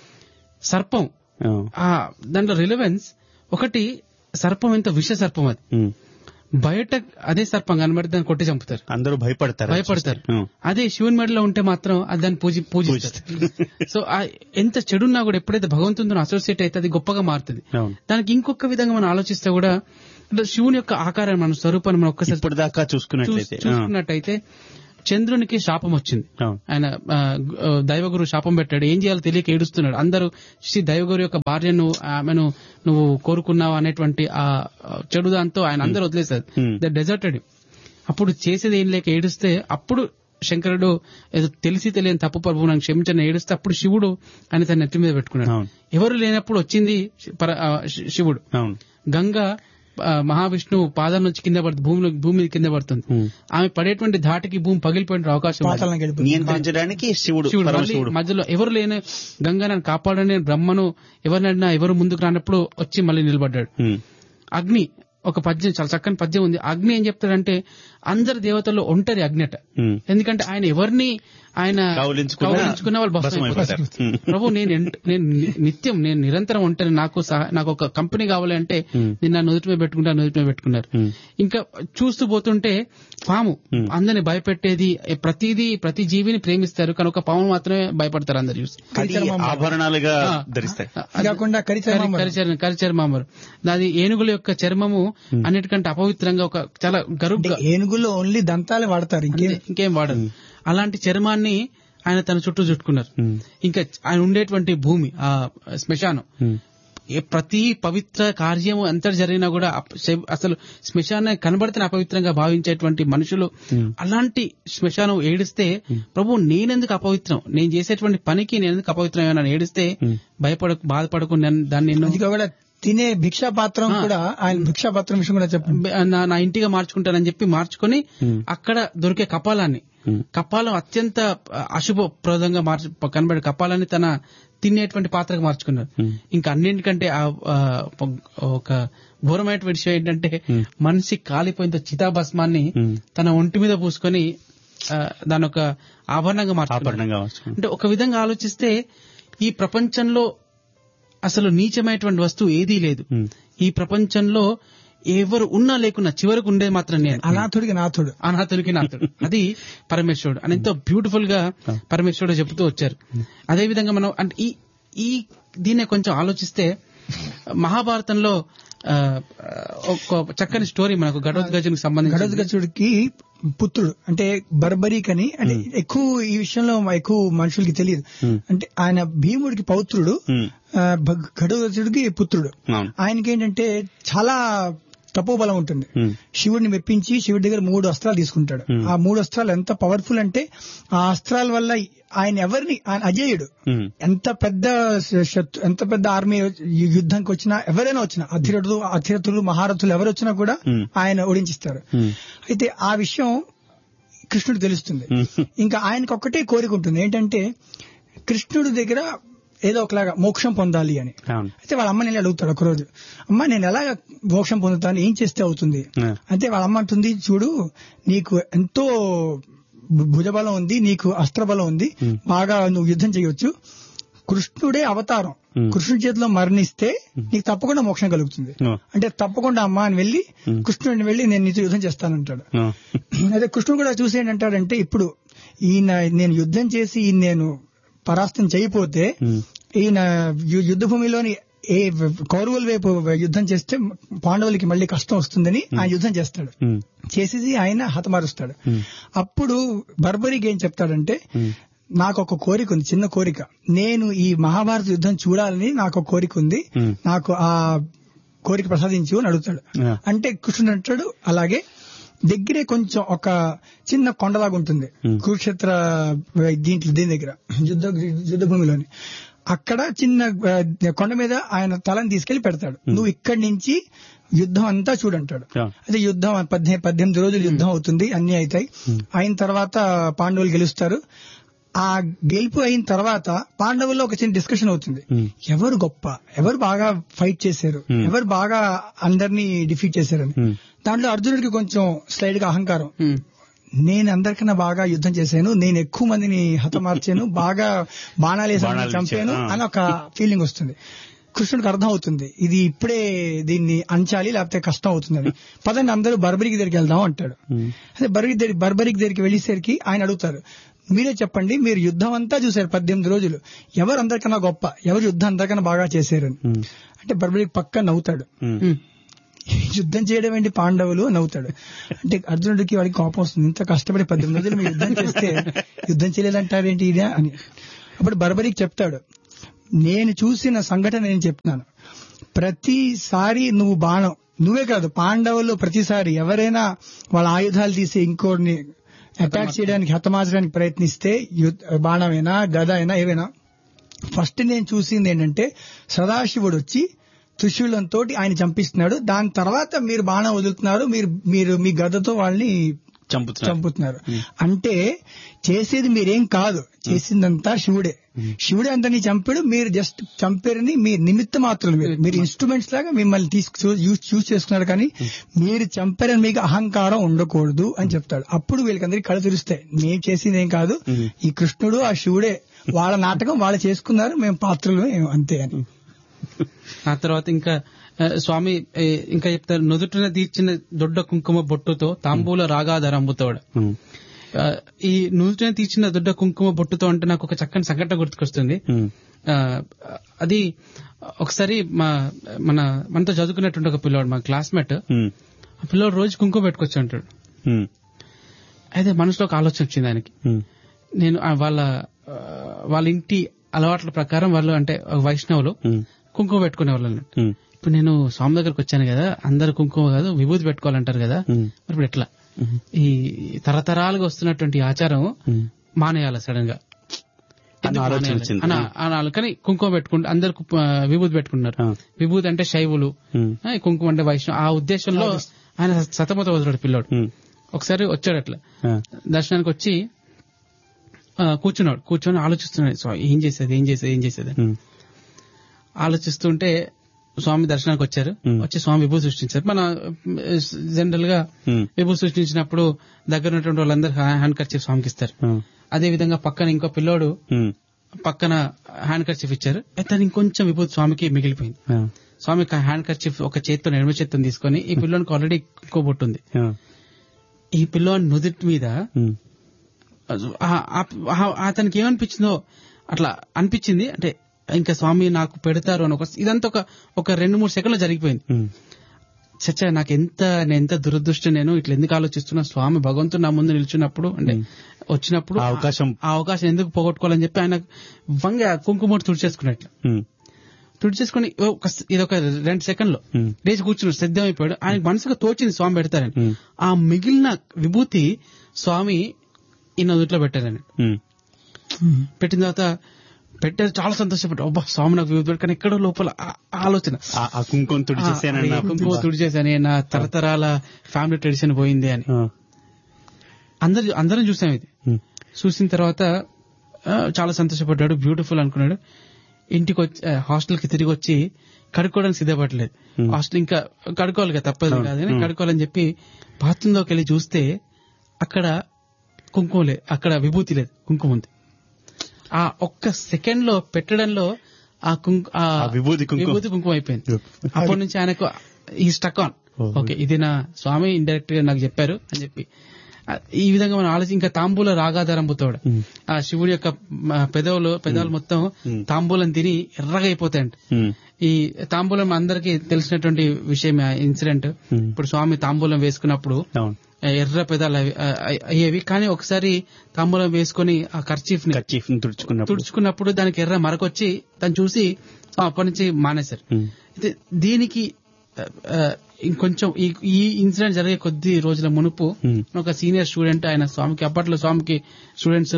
సర్పం అవును. ఆ దాంట్లో రిలవెన్స్ ఒకటి సర్పం ఎంత విష సర్పం అది ఉమ్. బయట అదే సర్పం కనబడి దాన్ని కొట్టి చంపుతారు అందరూ భయపడతారు భయపడతారు ఉమ్. అదే శివుని మెడలో ఉంటే మాత్రం అది దాన్ని పూజి పూజిస్తారు సో ఆ ఎంత చెడున్నా కూడా ఎప్పుడైతే భగవంతునితో అసోసియేట్ అయితే అది గొప్పగా మారుతుంది అవును. దానికి ఇంకొక విధంగా మనం ఆలోచిస్తే కూడా అంటే శివుని యొక్క ఆకారం మన స్వరూపాన్ని మనం ఒక్కసారి ఇప్పుడు దాకా చూసుకున్నట్లయితే చూస్- చూసుకున్నట్టయితే చంద్రునికి శాపం వచ్చింది అవును. ఆయన ఆ, గు- ఆ, దైవగురు శాపం పెట్టాడు ఏం చేయాలో తెలియక ఏడుస్తున్నాడు అందరూ శ్రీ దైవగురు యొక్క భార్యను ఆమెను నువ్వు కోరుకున్నావు అనేటువంటి ఆ ఆ చెడు దాంతో ఆయన అందరూ వదిలేశారు Hmm. ద డెజర్టెడ్ అప్పుడు చేసేది ఏం లేక ఏడుస్తే అప్పుడు శంకరుడు ఏదో తెలిసి తెలియని తప్పు ప్రభు నాకు క్షమించని ఏడుస్తే అప్పుడు శివుడు ఆయన తన నెత్తి మీద పెట్టుకున్నాడు అవును. ఎవరు లేనప్పుడు వచ్చింది శి- పర- ఆ, శి- శివుడు అవును గంగ ఆ, మహావిష్ణువు పాదం నుంచి కింద పడుతుంది భూమిలో భూమి మీద కింద పడుతుంది Hmm. ఆమె పడేటువంటి ధాటికి భూమి పగిలిపోయిన అవకాశం ఉంది. పాతాళం గడిపి నియంత్రించడానికి శివుడు శివుడు మళ్ళీ పరమశివుడు మధ్యలో ఎవరు లేని గంగా నన్ను కాపాడని బ్రహ్మను ఎవరినైనా ఎవరు ముందుకు రానప్పుడు వచ్చి మళ్ళీ నిలబడ్డాడు ఉమ్. అగ్ని ఒక పద్యం చాలా చక్కని పద్యం ఉంది అగ్ని ఏం చెప్తాడంటే అందరి దేవతల్లో ఒంటరి అగ్నిట ఉమ్. ఎందుకంటే ఆయన ఎవరిని ఆయన కౌలించుకున్నా కౌలించుకున్న వాళ్ళు భస్మం భస్మం అయిపోతారు. అయిపోతారు. ఉమ్. ప్రభు నేను ఎంట- నేను ని- నిత్యం నేను నిరంతరం ఉంటాను నాకు సహ- నాకు ఒక కంపెనీ కావాలి అంటే Hmm. నిన్న నుదుటి మీద పెట్టుకుంటా నుదుటి మీద పెట్టుకున్నారు Hmm. ఇంకా చూస్తూ పోతుంటే పాము Hmm. అందరిని భయపెట్టేది ఏ ప్రతిదీ ప్రతి జీవిని ప్రేమిస్తారు కానీ ఒక పాము మాత్రమే భయపడతారు అందరు చూసి అది ఆభరణాలుగా ధరిస్తాయి అది కాకుండా కరిచర్మం కరిచర్మ కరిచర్మామరు అది ఏనుగుల యొక్క చర్మము అన్నిటికంటే అపవిత్రంగా ఒక చాలా గరుగ్గా ఏనుగుల్లో ఓన్లీ దంతాలే వాడతారు ఇంకేం అంతే, ఇంకేం వాడదు అలాంటి చర్మాన్ని ఆయన తన చుట్టూ చుట్టుకున్నారు ఉమ్. ఇంకా ఆయన ఉండేటువంటి భూమి ఆ శ్మశానం ఉమ్. ఏ ప్రతి పవిత్ర కార్యము ఎంత జరిగినా కూడా అప- శవ- అసలు శ్మశానం కనబడితే అపవిత్రంగా భావించేటువంటి మనుషులు Hmm. అలాంటి శ్మశానం ఏడిస్తే ప్రభు నేనెందుకు అపవిత్రం నేను చేసేటువంటి పనికి నేను ఎందుకు అపవిత్రం ఏడిస్తే Hmm. భయపడ బాధపడకు నేను దాన్ని నేను అది కూడా తినే భిక్షా పాత్రం ఆ. కూడా ఆయన భిక్షా పాత్రం విషయం కూడా చెప్పండి నా నా ఇంటిగా మార్చుకుంటానని చెప్పి మార్చుకొని Hmm. అక్కడ దొరికే కపాలాన్ని Hmm. కపాలం అత్యంత అశుభప్రదంగా మార్చి కనబడే కపాలాన్ని తన తినేటువంటి పాత్రకు మార్చుకున్నారు Hmm. ఇంకా అన్నింటికంటే ఆ, ఆ, ఒక ఘోరమైనటువంటి విషయం ఏంటంటే Hmm. మనిషి కాలిపోయిన చితాభస్మాన్ని Hmm. తన ఒంటి మీద పూసుకొని ఆ, దాని ఒక ఆభరణంగా మార్చుకున్నారు ఆభరణంగా మార్చుకున్నారు. అంటే ఒక విధంగా ఆలోచిస్తే ఈ ప్రపంచంలో అసలు నీచమైనటువంటి వస్తువు ఏదీ లేదు ఉమ్. ఈ ప్రపంచంలో ఎవరు ఉన్నా లేకున్నా చివరకు ఉండేది మాత్రం నేను అనాథుడికి నాథుడు అనాథునికి నాథుడు అది పరమేశ్వరుడు అని ఎంతో బ్యూటిఫుల్ గా పరమేశ్వరుడు చెబుతూ వచ్చారు అదే విధంగా మనం అంటే ఈ ఈ దీన్నే కొంచెం ఆలోచిస్తే మహాభారతంలో ఆ, ఒక చక్కని స్టోరీ మనకు ఘటోద్గజునికి సంబంధించి గడోద్గచుడికి పుత్రుడు అంటే బర్బరీక్ అని అంటే ఎక్కువ ఈ విషయంలో ఎక్కువ మనుషులకి తెలియదు Hmm. అంటే ఆయన భీముడికి పౌత్రుడు ఉమ్. ఘటోద్గచుడికి పుత్రుడు అవును. ఆయనకి ఏంటంటే చాలా తపోబలం ఉంటుంది ఉమ్. శివుడిని మెప్పించి శివుడి దగ్గర మూడు అస్త్రాలు తీసుకుంటాడు Hmm. ఆ మూడు అస్త్రాలు ఎంత పవర్ఫుల్ అంటే ఆ అస్త్రాల వల్ల ఆయన ఎవరిని ఆయన అజేయుడు ఉమ్. ఎంత పెద్ద శ- శత్రు ఎంత పెద్ద ఆర్మీ యు- యుద్ధానికి వచ్చినా ఎవరైనా వచ్చినా అధిరథులు అధిరథులు మహారథులు ఎవరు వచ్చినా కూడా Hmm. ఆయన ఓడించిస్తారు ఉమ్. అయితే ఆ విషయం కృష్ణుడు తెలుస్తుంది ఉమ్. ఇంకా ఆయనకు ఒక్కటే కోరిక ఉంటుంది ఏంటంటే కృష్ణుడి దగ్గర ఏదో ఒకలాగా మోక్షం పొందాలి అని అవును అయితే వాళ్ళ అమ్మని వెళ్ళి అడుగుతాడు ఒకరోజు అమ్మ నేను ఎలాగ మోక్షం పొందుతాను ఏం చేస్తే అవుతుంది ఆ. అంటే వాళ్ళ అమ్మ అంటుంది చూడు నీకు ఎంతో భు- భుజబలం ఉంది నీకు అస్త్రబలం ఉంది Hmm. బాగా నువ్వు యుద్ధం చేయొచ్చు కృష్ణుడే అవతారం Hmm. కృష్ణుడి చేతిలో మరణిస్తే నీకు తప్పకుండా మోక్షం కలుగుతుంది ఆ. అంటే తప్పకుండా అమ్మ అని వెళ్ళి Hmm. కృష్ణుడిని వెళ్ళి నేను నీతో యుద్ధం చేస్తానంటాడు ఆ. అయితే కృష్ణుడు కూడా చూసి ఏంటంటాడంటే ఇప్పుడు ఈయన నేను యుద్ధం చేసి ఈయన నేను పరాస్తం చేయపోతే ఉమ్. ఈయన యు- యుద్ధ భూమిలోని ఏ కౌరవుల వైపు యుద్ధం చేస్తే పాండవులకి మళ్ళీ కష్టం వస్తుందని ఆయన యుద్ధం చేస్తాడు ఉమ్. చేసేసి ఆయన హతమారుస్తాడు ఉమ్. అప్పుడు బర్బరికి ఏం చెప్తాడంటే ఉమ్. నాకు ఒక కోరిక ఉంది చిన్న కోరిక నేను ఈ మహాభారత యుద్ధం చూడాలని నాకు ఒక కోరిక ఉంది ఉమ్. నాకు ఆ కోరిక ప్రసాదించు అని అడుగుతాడు ఆ. అంటే కృష్ణుడు అంటాడు అలాగే దగ్గరే కొంచెం ఒక చిన్న కొండలాగా ఉంటుంది Hmm. కురుక్షేత్ర దీంట్లో దీని దగ్గర యుద్ధ యుద్ధ భూమిలోని అక్కడ చిన్న ఆ, కొండ మీద ఆయన తలని తీసుకెళ్లి పెడతాడు నువ్వు ఇక్కడి నుంచి యుద్ధం అంతా చూడంటాడు Yeah. అదే యుద్ధం పద్దెనిమిది పద్దెనిమిది రోజులు యుద్ధం అవుతుంది అన్ని అవుతాయి అయిన తర్వాత పాండవులు గెలుస్తారు ఆ గెలుపు అయిన తర్వాత పాండవుల్లో ఒక చిన్న డిస్కషన్ అవుతుంది Hmm. ఎవరు గొప్ప ఎవరు బాగా ఫైట్ చేశారు Hmm. ఎవరు బాగా అందరినీ డిఫీట్ చేశారని Hmm. దాంట్లో అర్జునుడికి కొంచెం స్లైడ్ గా అహంకారం ఉమ్. నేను అందరికన్నా బాగా యుద్ధం చేశాను నేను ఎక్కువ మందిని హతమార్చాను బాగా బాణాలు వేసి బాణాలు అందరిని చంపాను ఇచ్చాను. ఆ. అని ఒక ఫీలింగ్ వస్తుంది కృష్ణుడికి అర్థం అవుతుంది ఇది ఇప్పుడే దీన్ని అంచాలి లేకపోతే కష్టం అవుతుంది అని పదండి అందరూ బర్బరికి దగ్గరికి వెళ్దాం అంటాడు Hmm. అదే బర్బరికి దగ్గర బర్బరికి దగ్గరికి వెళ్ళేసరికి ఆయన అడుగుతారు మీరే చెప్పండి మీరు యుద్ధం అంతా చూశారు పద్దెనిమిది రోజులు ఎవరు అందరికన్నా గొప్ప ఎవరు యుద్ధం అందరికన్నా బాగా చేశారని Hmm. అంటే బర్బరికి పక్క నవ్వుతాడు Hmm. ఉమ్. యుద్ధం చేయడం ఏంటి పాండవులు అని నవ్వుతాడు అంటే అర్జునుడికి వాడికి కోపం వస్తుంది ఇంత కష్టపడి పద్దెనిమిది రోజులు మీరు యుద్ధం చేస్తే యుద్ధం చేయలేదంటారేంటి ఇదే అని అప్పుడు బర్బరికి చెప్తాడు నేను చూసిన సంఘటన నేను చెప్తున్నాను ప్రతిసారి నువ్వు బాణం నువ్వే కాదు పాండవులు ప్రతిసారి ఎవరైనా వాళ్ళ ఆయుధాలు తీసి ఇంకోరిని అటాక్ చేయడానికి హతమార్చడానికి ప్రయత్నిస్తే యుద్ధ- బాణమైనా గద అయినా ఏవైనా ఫస్ట్ నేను చూసింది ఏంటంటే సదాశివుడు వచ్చి త్రిశూలంతో ఆయన చంపిస్తున్నాడు దాని తర్వాత మీరు బాణం వదులుతున్నారు మీరు మీరు మీ గదతో వాళ్ళని చంపుతున్నారు చంపుతున్నారు అంటే చేసేది మీరేం కాదు చేసిందంతా శివుడే శివుడే అందరినీ చంపాడు మీరు జస్ట్ చంపారని మీ నిమిత్త మాత్రం మీరు మీరు ఇన్స్ట్రుమెంట్స్ లాగా మిమ్మల్ని తీసుకు యూజ్ యూజ్ చేసుకున్నారు కానీ మీరు చంపారని మీకు అహంకారం ఉండకూడదు అని చెప్తాడు అప్పుడు వీళ్ళకందరికీ కళ్ళు తెరుస్తాయి మేము చేసింది ఏం కాదు ఈ కృష్ణుడు ఆ శివుడే వాళ్ళ నాటకం వాళ్ళు చేసుకున్నారు మేము పాత్రలు ఏం అంతే అని ఆ తర్వాత ఇంకా ఆ, స్వామి ఏ, ఇంకా చెప్తారు నుదుటిన తీర్చిన దొడ్డ కుంకుమ బొట్టుతో తాంబూల రాగాధర అమ్ముతాడు Hmm. ఆ, ఈ నుదుటిన తీర్చిన దొడ్డ కుంకుమ బొట్టుతో అంటే నాకు ఒక చక్కని సంఘటన గుర్తుకొస్తుంది Hmm. ఆ, అది ఒకసారి మా మన మనతో చదువుకున్నటువంటి ఒక పిల్లవాడు మా క్లాస్మేట్ Hmm. ఆ పిల్లవాడు రోజు కుంకుమ పెట్టుకొచ్చి ఉంటాడు Hmm. అయితే మనసులో ఒక ఆలోచన వచ్చింది ఆయనకి Hmm. నేను ఆ వాళ్ళ ఆ, వాళ్ళ ఇంటి అలవాట్ల ప్రకారం వాళ్ళు అంటే వైష్ణవులు Hmm. కుంకుమ పెట్టుకునే వాళ్ళు అన్నట్టు. Hmm. ఇప్పుడు నేను స్వామి దగ్గరకు వచ్చాను కదా అందరు కుంకుమ కాదు విభూతి పెట్టుకోవాలంటారు కదా Hmm. మరి ఇప్పుడు ఎట్లా Hmm. ఈ తరతరాలుగా వస్తున్నటువంటి ఈ ఆచారం Hmm. మానేయాలి సడన్ గా అన్న ఎందుకు ఆలోచన మానేయాలి? వచ్చింది. అన- అనాలి కానీ కుంకుమ పెట్టుకుంటే అందరు కు- ఆ, విభూతి పెట్టుకుంటున్నారు ఆ. విభూతి అంటే శైవులు Hmm. ఆ, ఈ కుంకుమ అంటే వైష్ణవ ఆ ఉద్దేశంలో ఆయన సతమత వదిలాడు పిల్లోడు Hmm. ఒకసారి వచ్చాడు అట్లా Ah. దర్శనానికి వచ్చి ఆ, కూర్చున్నాడు కూర్చొని ఆలోచిస్తున్నాడు స్వామి ఏం చేసేది ఏం చేసేది ఏం చేసేది అని. Hmm. ఆలోచిస్తుంటే స్వామి దర్శనానికి వచ్చారు Hmm. వచ్చి స్వామి విభూతి సృష్టించారు మన జనరల్ గా Hmm. విభూతి సృష్టించినప్పుడు దగ్గర ఉన్నటువంటి వాళ్ళందరూ హ్యాండ్ కర్చీఫ్ స్వామికి ఇస్తారు Ah. అదే విధంగా పక్కన ఇంకో పిల్లోడు Hmm. పక్కన హ్యాండ్ కర్చీఫ్ ఇచ్చారు అయితే అది ఇంకొంచెం విభూతి స్వామికి మిగిలిపోయింది Ah. స్వామి హ్యాండ్ కర్చీఫ్ ఒక చేత్తో ఎడమ చేత్తో తీసుకొని ఈ పిల్లోనికి ఆల్రెడీ ఇంకో బొట్టు ఉంది Ah. ఈ పిల్లోని నుదుటి మీద Hmm. ఆ- ఆ- ఆ- అతనికి ఏమనిపించిందో అట్లా అనిపించింది అంటే ఇంకా స్వామి నాకు పెడతారు అని ఒక ఇదంతా ఒక ఒక రెండు మూడు సెకండ్లు జరిగిపోయింది Hmm. చచ్చా నాకు ఎంత నేను ఎంత దురదృష్టం నేను ఇట్లా ఎందుకు ఆలోచిస్తున్నా స్వామి భగవంతుడు నా ముందు నిల్చున్నప్పుడు అంటే వచ్చినప్పుడు ఆ అవకాశం ఆ అవకాశం ఎందుకు పోగొట్టుకోవాలని చెప్పి ఆయన వంగ కుంకుమోటి తుడిచేసుకున్నట్లు Hmm. తుడిచేసుకుని ఒక ఇది ఒక రెండు సెకండ్లో Hmm. లేచి కూర్చున్నాడు సిద్ధం అయిపోయాడు ఆయన మనసుకు తోచింది స్వామి పెడతారని Hmm. ఆ మిగిలిన విభూతి స్వామి ఈ నదుట్లో పెట్టారని Hmm. పెట్టిన తర్వాత పెట్టారు చాలా సంతోషపడ్డా అబ్బా స్వామి నాకు విభూతి పెట్టారు. కానీ ఎక్కడో లోపల ఆ- ఆ ఆలోచన ఆ- ఆ కుంకుమ తుడిచేసానన్న ఆ, కుంకుమ తుడిచేసాని నా తరతరాల ఫ్యామిలీ ట్రెడిషన్ పోయింది అని Ah. అందరు అందరం చూసాం ఇది Hmm. చూసిన తర్వాత ఆ, చాలా సంతోషపడ్డాడు బ్యూటిఫుల్ అనుకున్నాడు ఇంటికి వచ్చి హాస్టల్ కి తిరిగి వచ్చి కడుక్కోవడానికి సిద్ధపడలేదు Hmm. హాస్టల్ ఇంకా కడుక్కోవాలి కదా తప్పదు Hmm. కాదు కానీ Hmm. కడుక్కోవాలని చెప్పి బాత్రూమ్ లోకి వెళ్ళి చూస్తే అక్కడ కుంకుమ లేదు అక్కడ విభూతి లేదు కుంకుమ ఉంది ఆ ఒక్క సెకండ్ లో పెట్టడంలో ఆ కుంకు ఆ ఆ విభూతి కుంకుమ. విభూతి కుంకుమ అయిపోయింది అప్పటి నుంచి ఆయనకు ఈ స్టక్ ఆన్ Oh. ఓకే ఇది నా స్వామి ఇండైరెక్ట్ గా నాకు చెప్పారు అని చెప్పి ఆ, ఈ విధంగా మనం ఆలోచి ఇంకా తాంబూల రాగాధారంబుతోడు Hmm. ఆ శివుడి యొక్క మ, పెదవులు పెదాలు మొత్తం Hmm. తాంబూలం తిని ఎర్రగా అయిపోతాయంట Hmm. ఈ తాంబూలం అందరికీ తెలిసినటువంటి విషయం ఇన్సిడెంట్ Hmm. ఇప్పుడు స్వామి తాంబూలం వేసుకున్నప్పుడు అవును ఆ, ఎర్ర పెదాలు అవి- ఆ, అయ్యేవి కానీ ఒకసారి తాంబూలం వేసుకొని ఆ ఖర్చీఫ్ ని కర్చీఫ్ ని తుడుచుకున్నప్పుడు తుడుచుకున్నప్పుడు దానికి ఎర్ర మరకొచ్చి దాన్ని చూసి ఆ, అప్పటి నుంచి మానేశారు Hmm. అయితే దీనికి ఆ, ఆ, ఇంకొంచెం ఈ ఈ ఇన్సిడెంట్ జరిగే కొద్ది రోజుల మునుపు Hmm. ఒక సీనియర్ స్టూడెంట్ ఆయన స్వామికి అప్పట్లో స్వామికి స్టూడెంట్స్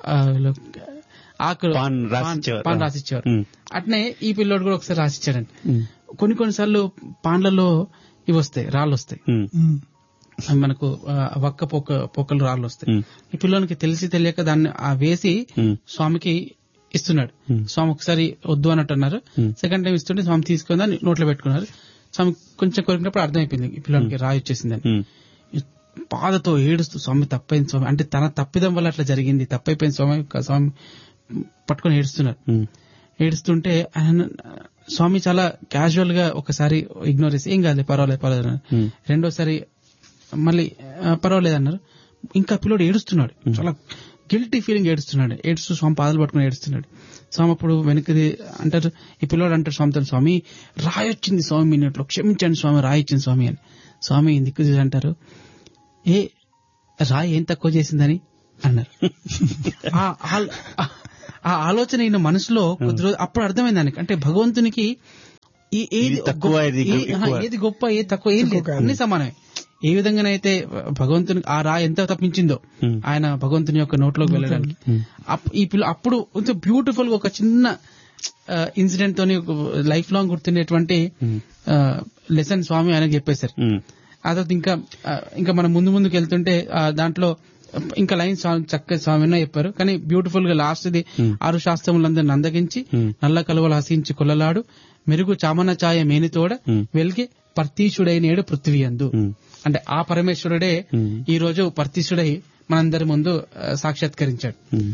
ఆకు పాన్ రాసిచ్చేవారు. పాన్ రాసిచ్చేవారు Hmm. అట్నే ఈ పిల్లోడు కూడా ఒకసారి రాసిచ్చాడండి Hmm. కొన్ని కొన్నిసార్లు పాన్లలో ఇవి వస్తాయి రాళ్ళు వస్తాయి Hmm. ఉమ్. అవి మనకు ఆ, వక్క పొక్క పొక్కలు రాళ్ళు వస్తాయి ఉమ్, ఈ పిల్లోనికి తెలిసి తెలియక దాన్ని ఆ వేసి ఉమ్, స్వామికి ఇస్తున్నాడు Hmm. స్వామి ఒకసారి వద్దు అన్నట్టు అన్నారు Hmm. సెకండ్ టైం ఇస్తుంటే స్వామి తీసుకుందా నోట్లో పెట్టుకున్నారు స్వామి కొంచెం కొరికినప్పుడు అర్థమైపోయింది ఈ పిల్లోనికి రాయి వచ్చేసిందని ఉమ్, బాధతో ఏడుస్తూ స్వామి తప్పైంది స్వామి అంటే తన తప్పిదం వల్ల అట్లా జరిగింది తప్పైపోయింది స్వామి స్వామి పట్టుకొని ఏడుస్తున్నారు ఉమ్, ఏడుస్తుంటే ఆయన స్వామి చాలా క్యాజువల్ గా ఒకసారి ఇగ్నోర్ చేసి ఏం కాదు పర్వాలేదు పర్వాలేదు అన్నారు. ఉమ్, రెండోసారి మళ్ళీ ఆ, పర్వాలేదు అన్నారు ఇంకా పిల్లోడు ఏడుస్తున్నాడు చాలా గిల్టీ ఫీలింగ్ ఏడుస్తున్నాడు ఏడుస్తూ స్వామి పాదాలు పట్టుకుని ఏడుస్తున్నాడు స్వామి అప్పుడు వెనక్కి అంటారు ఈ పిల్లోడు అంటారు స్వామితో స్వామి రాయి వచ్చింది స్వామి మీ నోట్లో క్షమించండి స్వామి రాయి ఇచ్చింది స్వామి అని స్వామి దిక్కు చూసి అంటారు ఏ రాయి ఏం తక్కువ చేసిందని అన్నారు ఆ ఆల్- ఆ ఆలోచన ఈయన మనసులో కొద్ది రోజు అప్పుడు అర్థమైంది ఆయనకి అంటే భగవంతునికి ఈ ఏది ఇది తక్కువ, గొప్ప- ఇది ఏ- ఎక్కువ. ఆ, ఏది గొప్ప ఏది తక్కువ ఏం లేదు కాదు. అన్ని సమానమే ఏ విధంగానైతే భగవంతుని ఆ రా ఎంత తప్పించిందో Hmm. ఆయన భగవంతుని యొక్క నోట్లోకి వెళ్ళడానికి Hmm. అప్- ఈ పిల్ల అప్పుడు కొంచెం బ్యూటిఫుల్ గా ఒక చిన్న ఇన్సిడెంట్ తోని లైఫ్ లాంగ్ గుర్తుండేటువంటి Hmm. లెసన్ స్వామి ఆయనకు చెప్పేశారు ఉమ్, ఆ తర్వాత ఇంకా ఆ, ఇంకా మనం ముందు ముందుకు వెళ్తుంటే ఆ, దాంట్లో ఇంకా లైన్ చక్కగా స్వామిన చెప్పారు కానీ బ్యూటిఫుల్ గా లాస్ట్ ఇది Hmm. ఆరు శాస్త్రములందరిని అందగించి Hmm. నల్ల కలువలు హసించి కొల్లలాడు మెరుగు చామన ఛాయ మేనితోడ Hmm. వెలిగి పర్తీషుడైనేడు పృథ్వీ అందు ఉమ్, అంటే ఆ పరమేశ్వరుడే Hmm. ఈ రోజు పర్తీషుడై మనందరి ముందు ఆ, సాక్షాత్కరించాడు ఉమ్,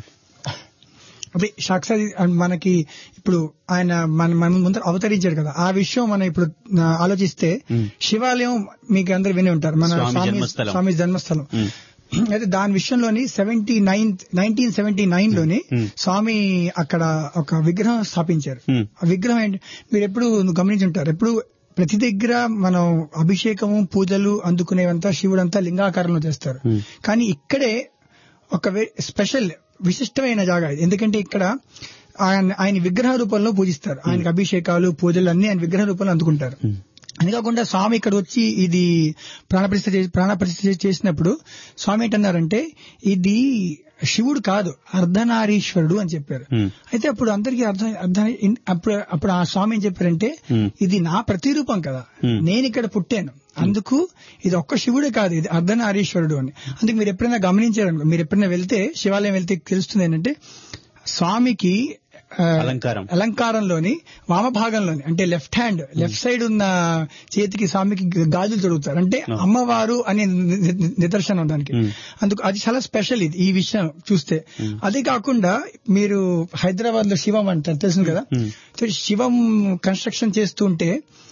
అదే సాక్షాత్ మనకి ఇప్పుడు ఆయన మన మన ముందర అవతరించాడు కదా ఆ విషయం మనం ఇప్పుడు ఆ, ఆలోచిస్తే Hmm. శివాలయం మీకు అందరు విని ఉంటారు మన స్వామి స్వామి జన్మస్థలం. స్వామి జన్మస్థలం ఉమ్, అయితే దాని విషయంలోని seventy nine nineteen seventy nine లోని Hmm. స్వామి అక్కడ ఒక విగ్రహం స్థాపించారు ఉమ్, ఆ విగ్రహం ఏంటి మీరు ఎప్పుడు గమనించి ఉంటారు ఎప్పుడు ప్రతి దగ్గర మనం అభిషేకము పూజలు అందుకునేవంతా శివుడంతా లింగాకారంలో చేస్తారు Hmm. కానీ ఇక్కడే ఒక వే- స్పెషల్ విశిష్టమైన జాగా ఇది ఎందుకంటే ఇక్కడ ఆయన ఆయన విగ్రహ రూపంలో పూజిస్తారు ఆయనకి అభిషేకాలు పూజలు అన్ని ఆయన విగ్రహ రూపంలో అందుకుంటారు ఉమ్, అంతేకాకుండా స్వామి ఇక్కడ వచ్చి ఇది ప్రాణప్రతిష్ఠ చేసి ప్రాణప్రతిష్ఠ చేసినప్పుడు స్వామి ఏంటన్నారంటే ఇది శివుడు కాదు అర్ధనారీశ్వరుడు అని చెప్పారు ఉమ్, అయితే అప్పుడు అందరికీ అర్థం అర్థం ఇన్- అప్పుడు అప్పుడు ఆ స్వామి ఏం చెప్పారంటే Hmm. ఇది నా ప్రతిరూపం కదా Hmm. నేను ఇక్కడ పుట్టాను అందుకు ఇది ఒక్క శివుడే కాదు ఇది అర్ధనారీశ్వరుడు అని అందుకు మీరు ఎప్పుడైనా గమనించారనుకో మీరు ఎప్పుడైనా వెళ్తే శివాలయం వెళ్తే తెలుస్తుంది ఏంటంటే స్వామికి ఆ, అలంకారం. అలంకారంలోని వామభాగంలోని అంటే లెఫ్ట్ హ్యాండ్ లెఫ్ట్ సైడ్ ఉన్న చేతికి స్వామికి గాజులు తొడుగుతారు అంటే No. అమ్మవారు అనే ని- ని- నిదర్శనం దానికి Hmm. అందుకు అది చాలా స్పెషల్ ఇది ఈ విషయం చూస్తే అదే కాకుండా మీరు హైదరాబాద్ లో శివం అంటారు తెలుసు కదా Hmm. సో శివం కన్స్ట్రక్షన్ చేస్తుంటే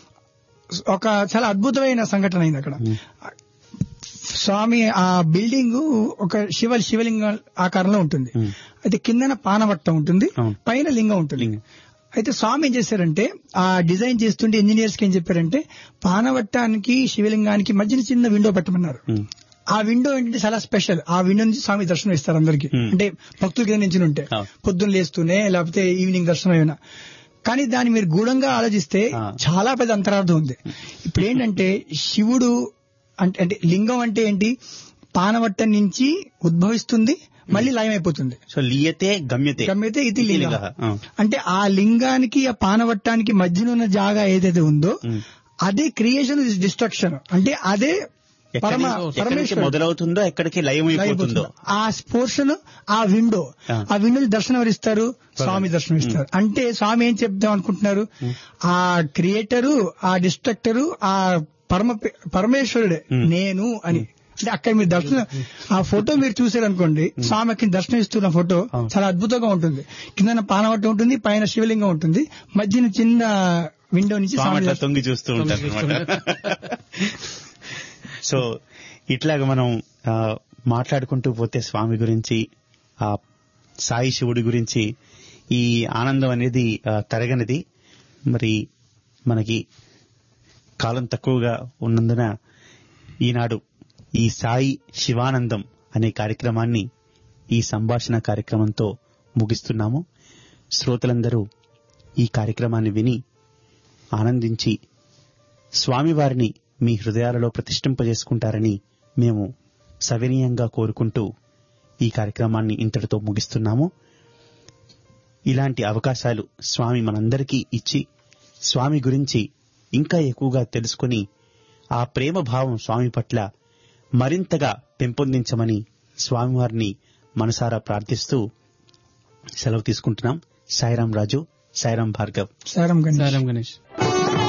ఒక చాలా అద్భుతమైన సంఘటన అయింది అక్కడ స్వామి ఆ బిల్డింగ్ ఒక శివ శివలింగం ఆకారంలో ఉంటుంది Hmm. అయితే కిందన పానవట్టం ఉంటుంది అవును. పైన లింగం ఉంటుంది లింగం. అయితే స్వామి ఏం చేశారంటే ఆ డిజైన్ చేస్తుంటే ఇంజనీర్స్ కి ఏం చెప్పారంటే పానవట్టానికి శివలింగానికి మధ్యన చిన్న విండో పెట్టమన్నారు ఉమ్, ఆ విండో ఏంటంటే చాలా స్పెషల్ ఆ విండో నుంచి స్వామి దర్శనం ఇస్తారు అందరికి Hmm. అంటే భక్తుల కింద నుంచి ఉంటే Ah. పొద్దున్న లేస్తూనే లేకపోతే ఈవినింగ్ దర్శనం అయినా కానీ దాన్ని మీరు గూఢంగా ఆలోచిస్తే Ah. చాలా పెద్ద అంతరార్థం ఉంది ఇప్పుడు ఏంటంటే శివుడు అంటే అంటే లింగం అంటే ఏంటి పానవట్టం నుంచి ఉద్భవిస్తుంది మళ్ళీ లయం అయిపోతుంది సో లీయతే గమ్యతే గమ్యతే ఇది లింగ లింగః. ఆ. అంటే ఆ లింగానికి ఆ పానవట్టానికి మధ్యన ఉన్న జాగా ఏదైతే ఉందో ఉమ్. అదే క్రియేషన్ ఇస్ డిస్ట్రక్షన్ అంటే అదే ఎక్కడి- పరమ ఎక్కడి నుంచి పరమేశ్వరుడు మొదలవుతుందో ఎక్కడికి లయం అయిపోతుందో ఆ పోర్షన్ ఆ విండో ఆ. ఆ విండో దర్శనం ఎవరు ఇస్తారు స్వామి దర్శనం ఇస్తారు అంటే స్వామి ఏం చెప్దాం అనుకుంటున్నారు ఆ క్రియేటరు ఆ డిస్ట్రక్టరు ఆ పరమ పరమేశ్వరుడే Hmm. నేను అని అంటే అక్కడ మీరు దర్శనం ఆ ఫోటో మీరు చూసారనుకోండి స్వామి అక్కడ దర్శనం ఇస్తున్న ఫోటో అవును. చాలా అద్భుతంగా ఉంటుంది కింద పానవట్టం ఉంటుంది పైన శివలింగం ఉంటుంది మధ్యన చిన్న విండో నుంచి స్వామి స్వామి అట్లా దర్శనం- తొంగి చూస్తూ ఉంటారు అనమాట సో ఇట్లాగ మనం ఆ, మాట్లాడుకుంటూ పోతే స్వామి గురించి ఆ సాయి శివుడి గురించి ఈ ఆనందం అనేది ఆ, తరగనిది మరి మనకి కాలం తక్కువగా ఉన్నందున ఈనాడు ఈ సాయి శివానందం అనే కార్యక్రమాన్ని ఈ సంభాషణ కార్యక్రమంతో ముగిస్తున్నాము శ్రోతలందరూ ఈ కార్యక్రమాన్ని విని ఆనందించి స్వామివారిని మీ హృదయాలలో ప్రతిష్ఠింపజేసుకుంటారని మేము సవినీయంగా కోరుకుంటూ ఈ కార్యక్రమాన్ని ఇంతటితో ముగిస్తున్నాము ఇలాంటి అవకాశాలు స్వామి మనందరికీ ఇచ్చి స్వామి గురించి ఇంకా ఎక్కువగా తెలుసుకుని ఆ ప్రేమ భావం స్వామి పట్ల మరింతగా పెంపొందించమని స్వామివారిని మనసారా ప్రార్థిస్తూ సెలవు తీసుకుంటున్నాం సాయిరాం రాజు సాయిరాం భార్గవ్ సారం గణేష్ సారం గణేష్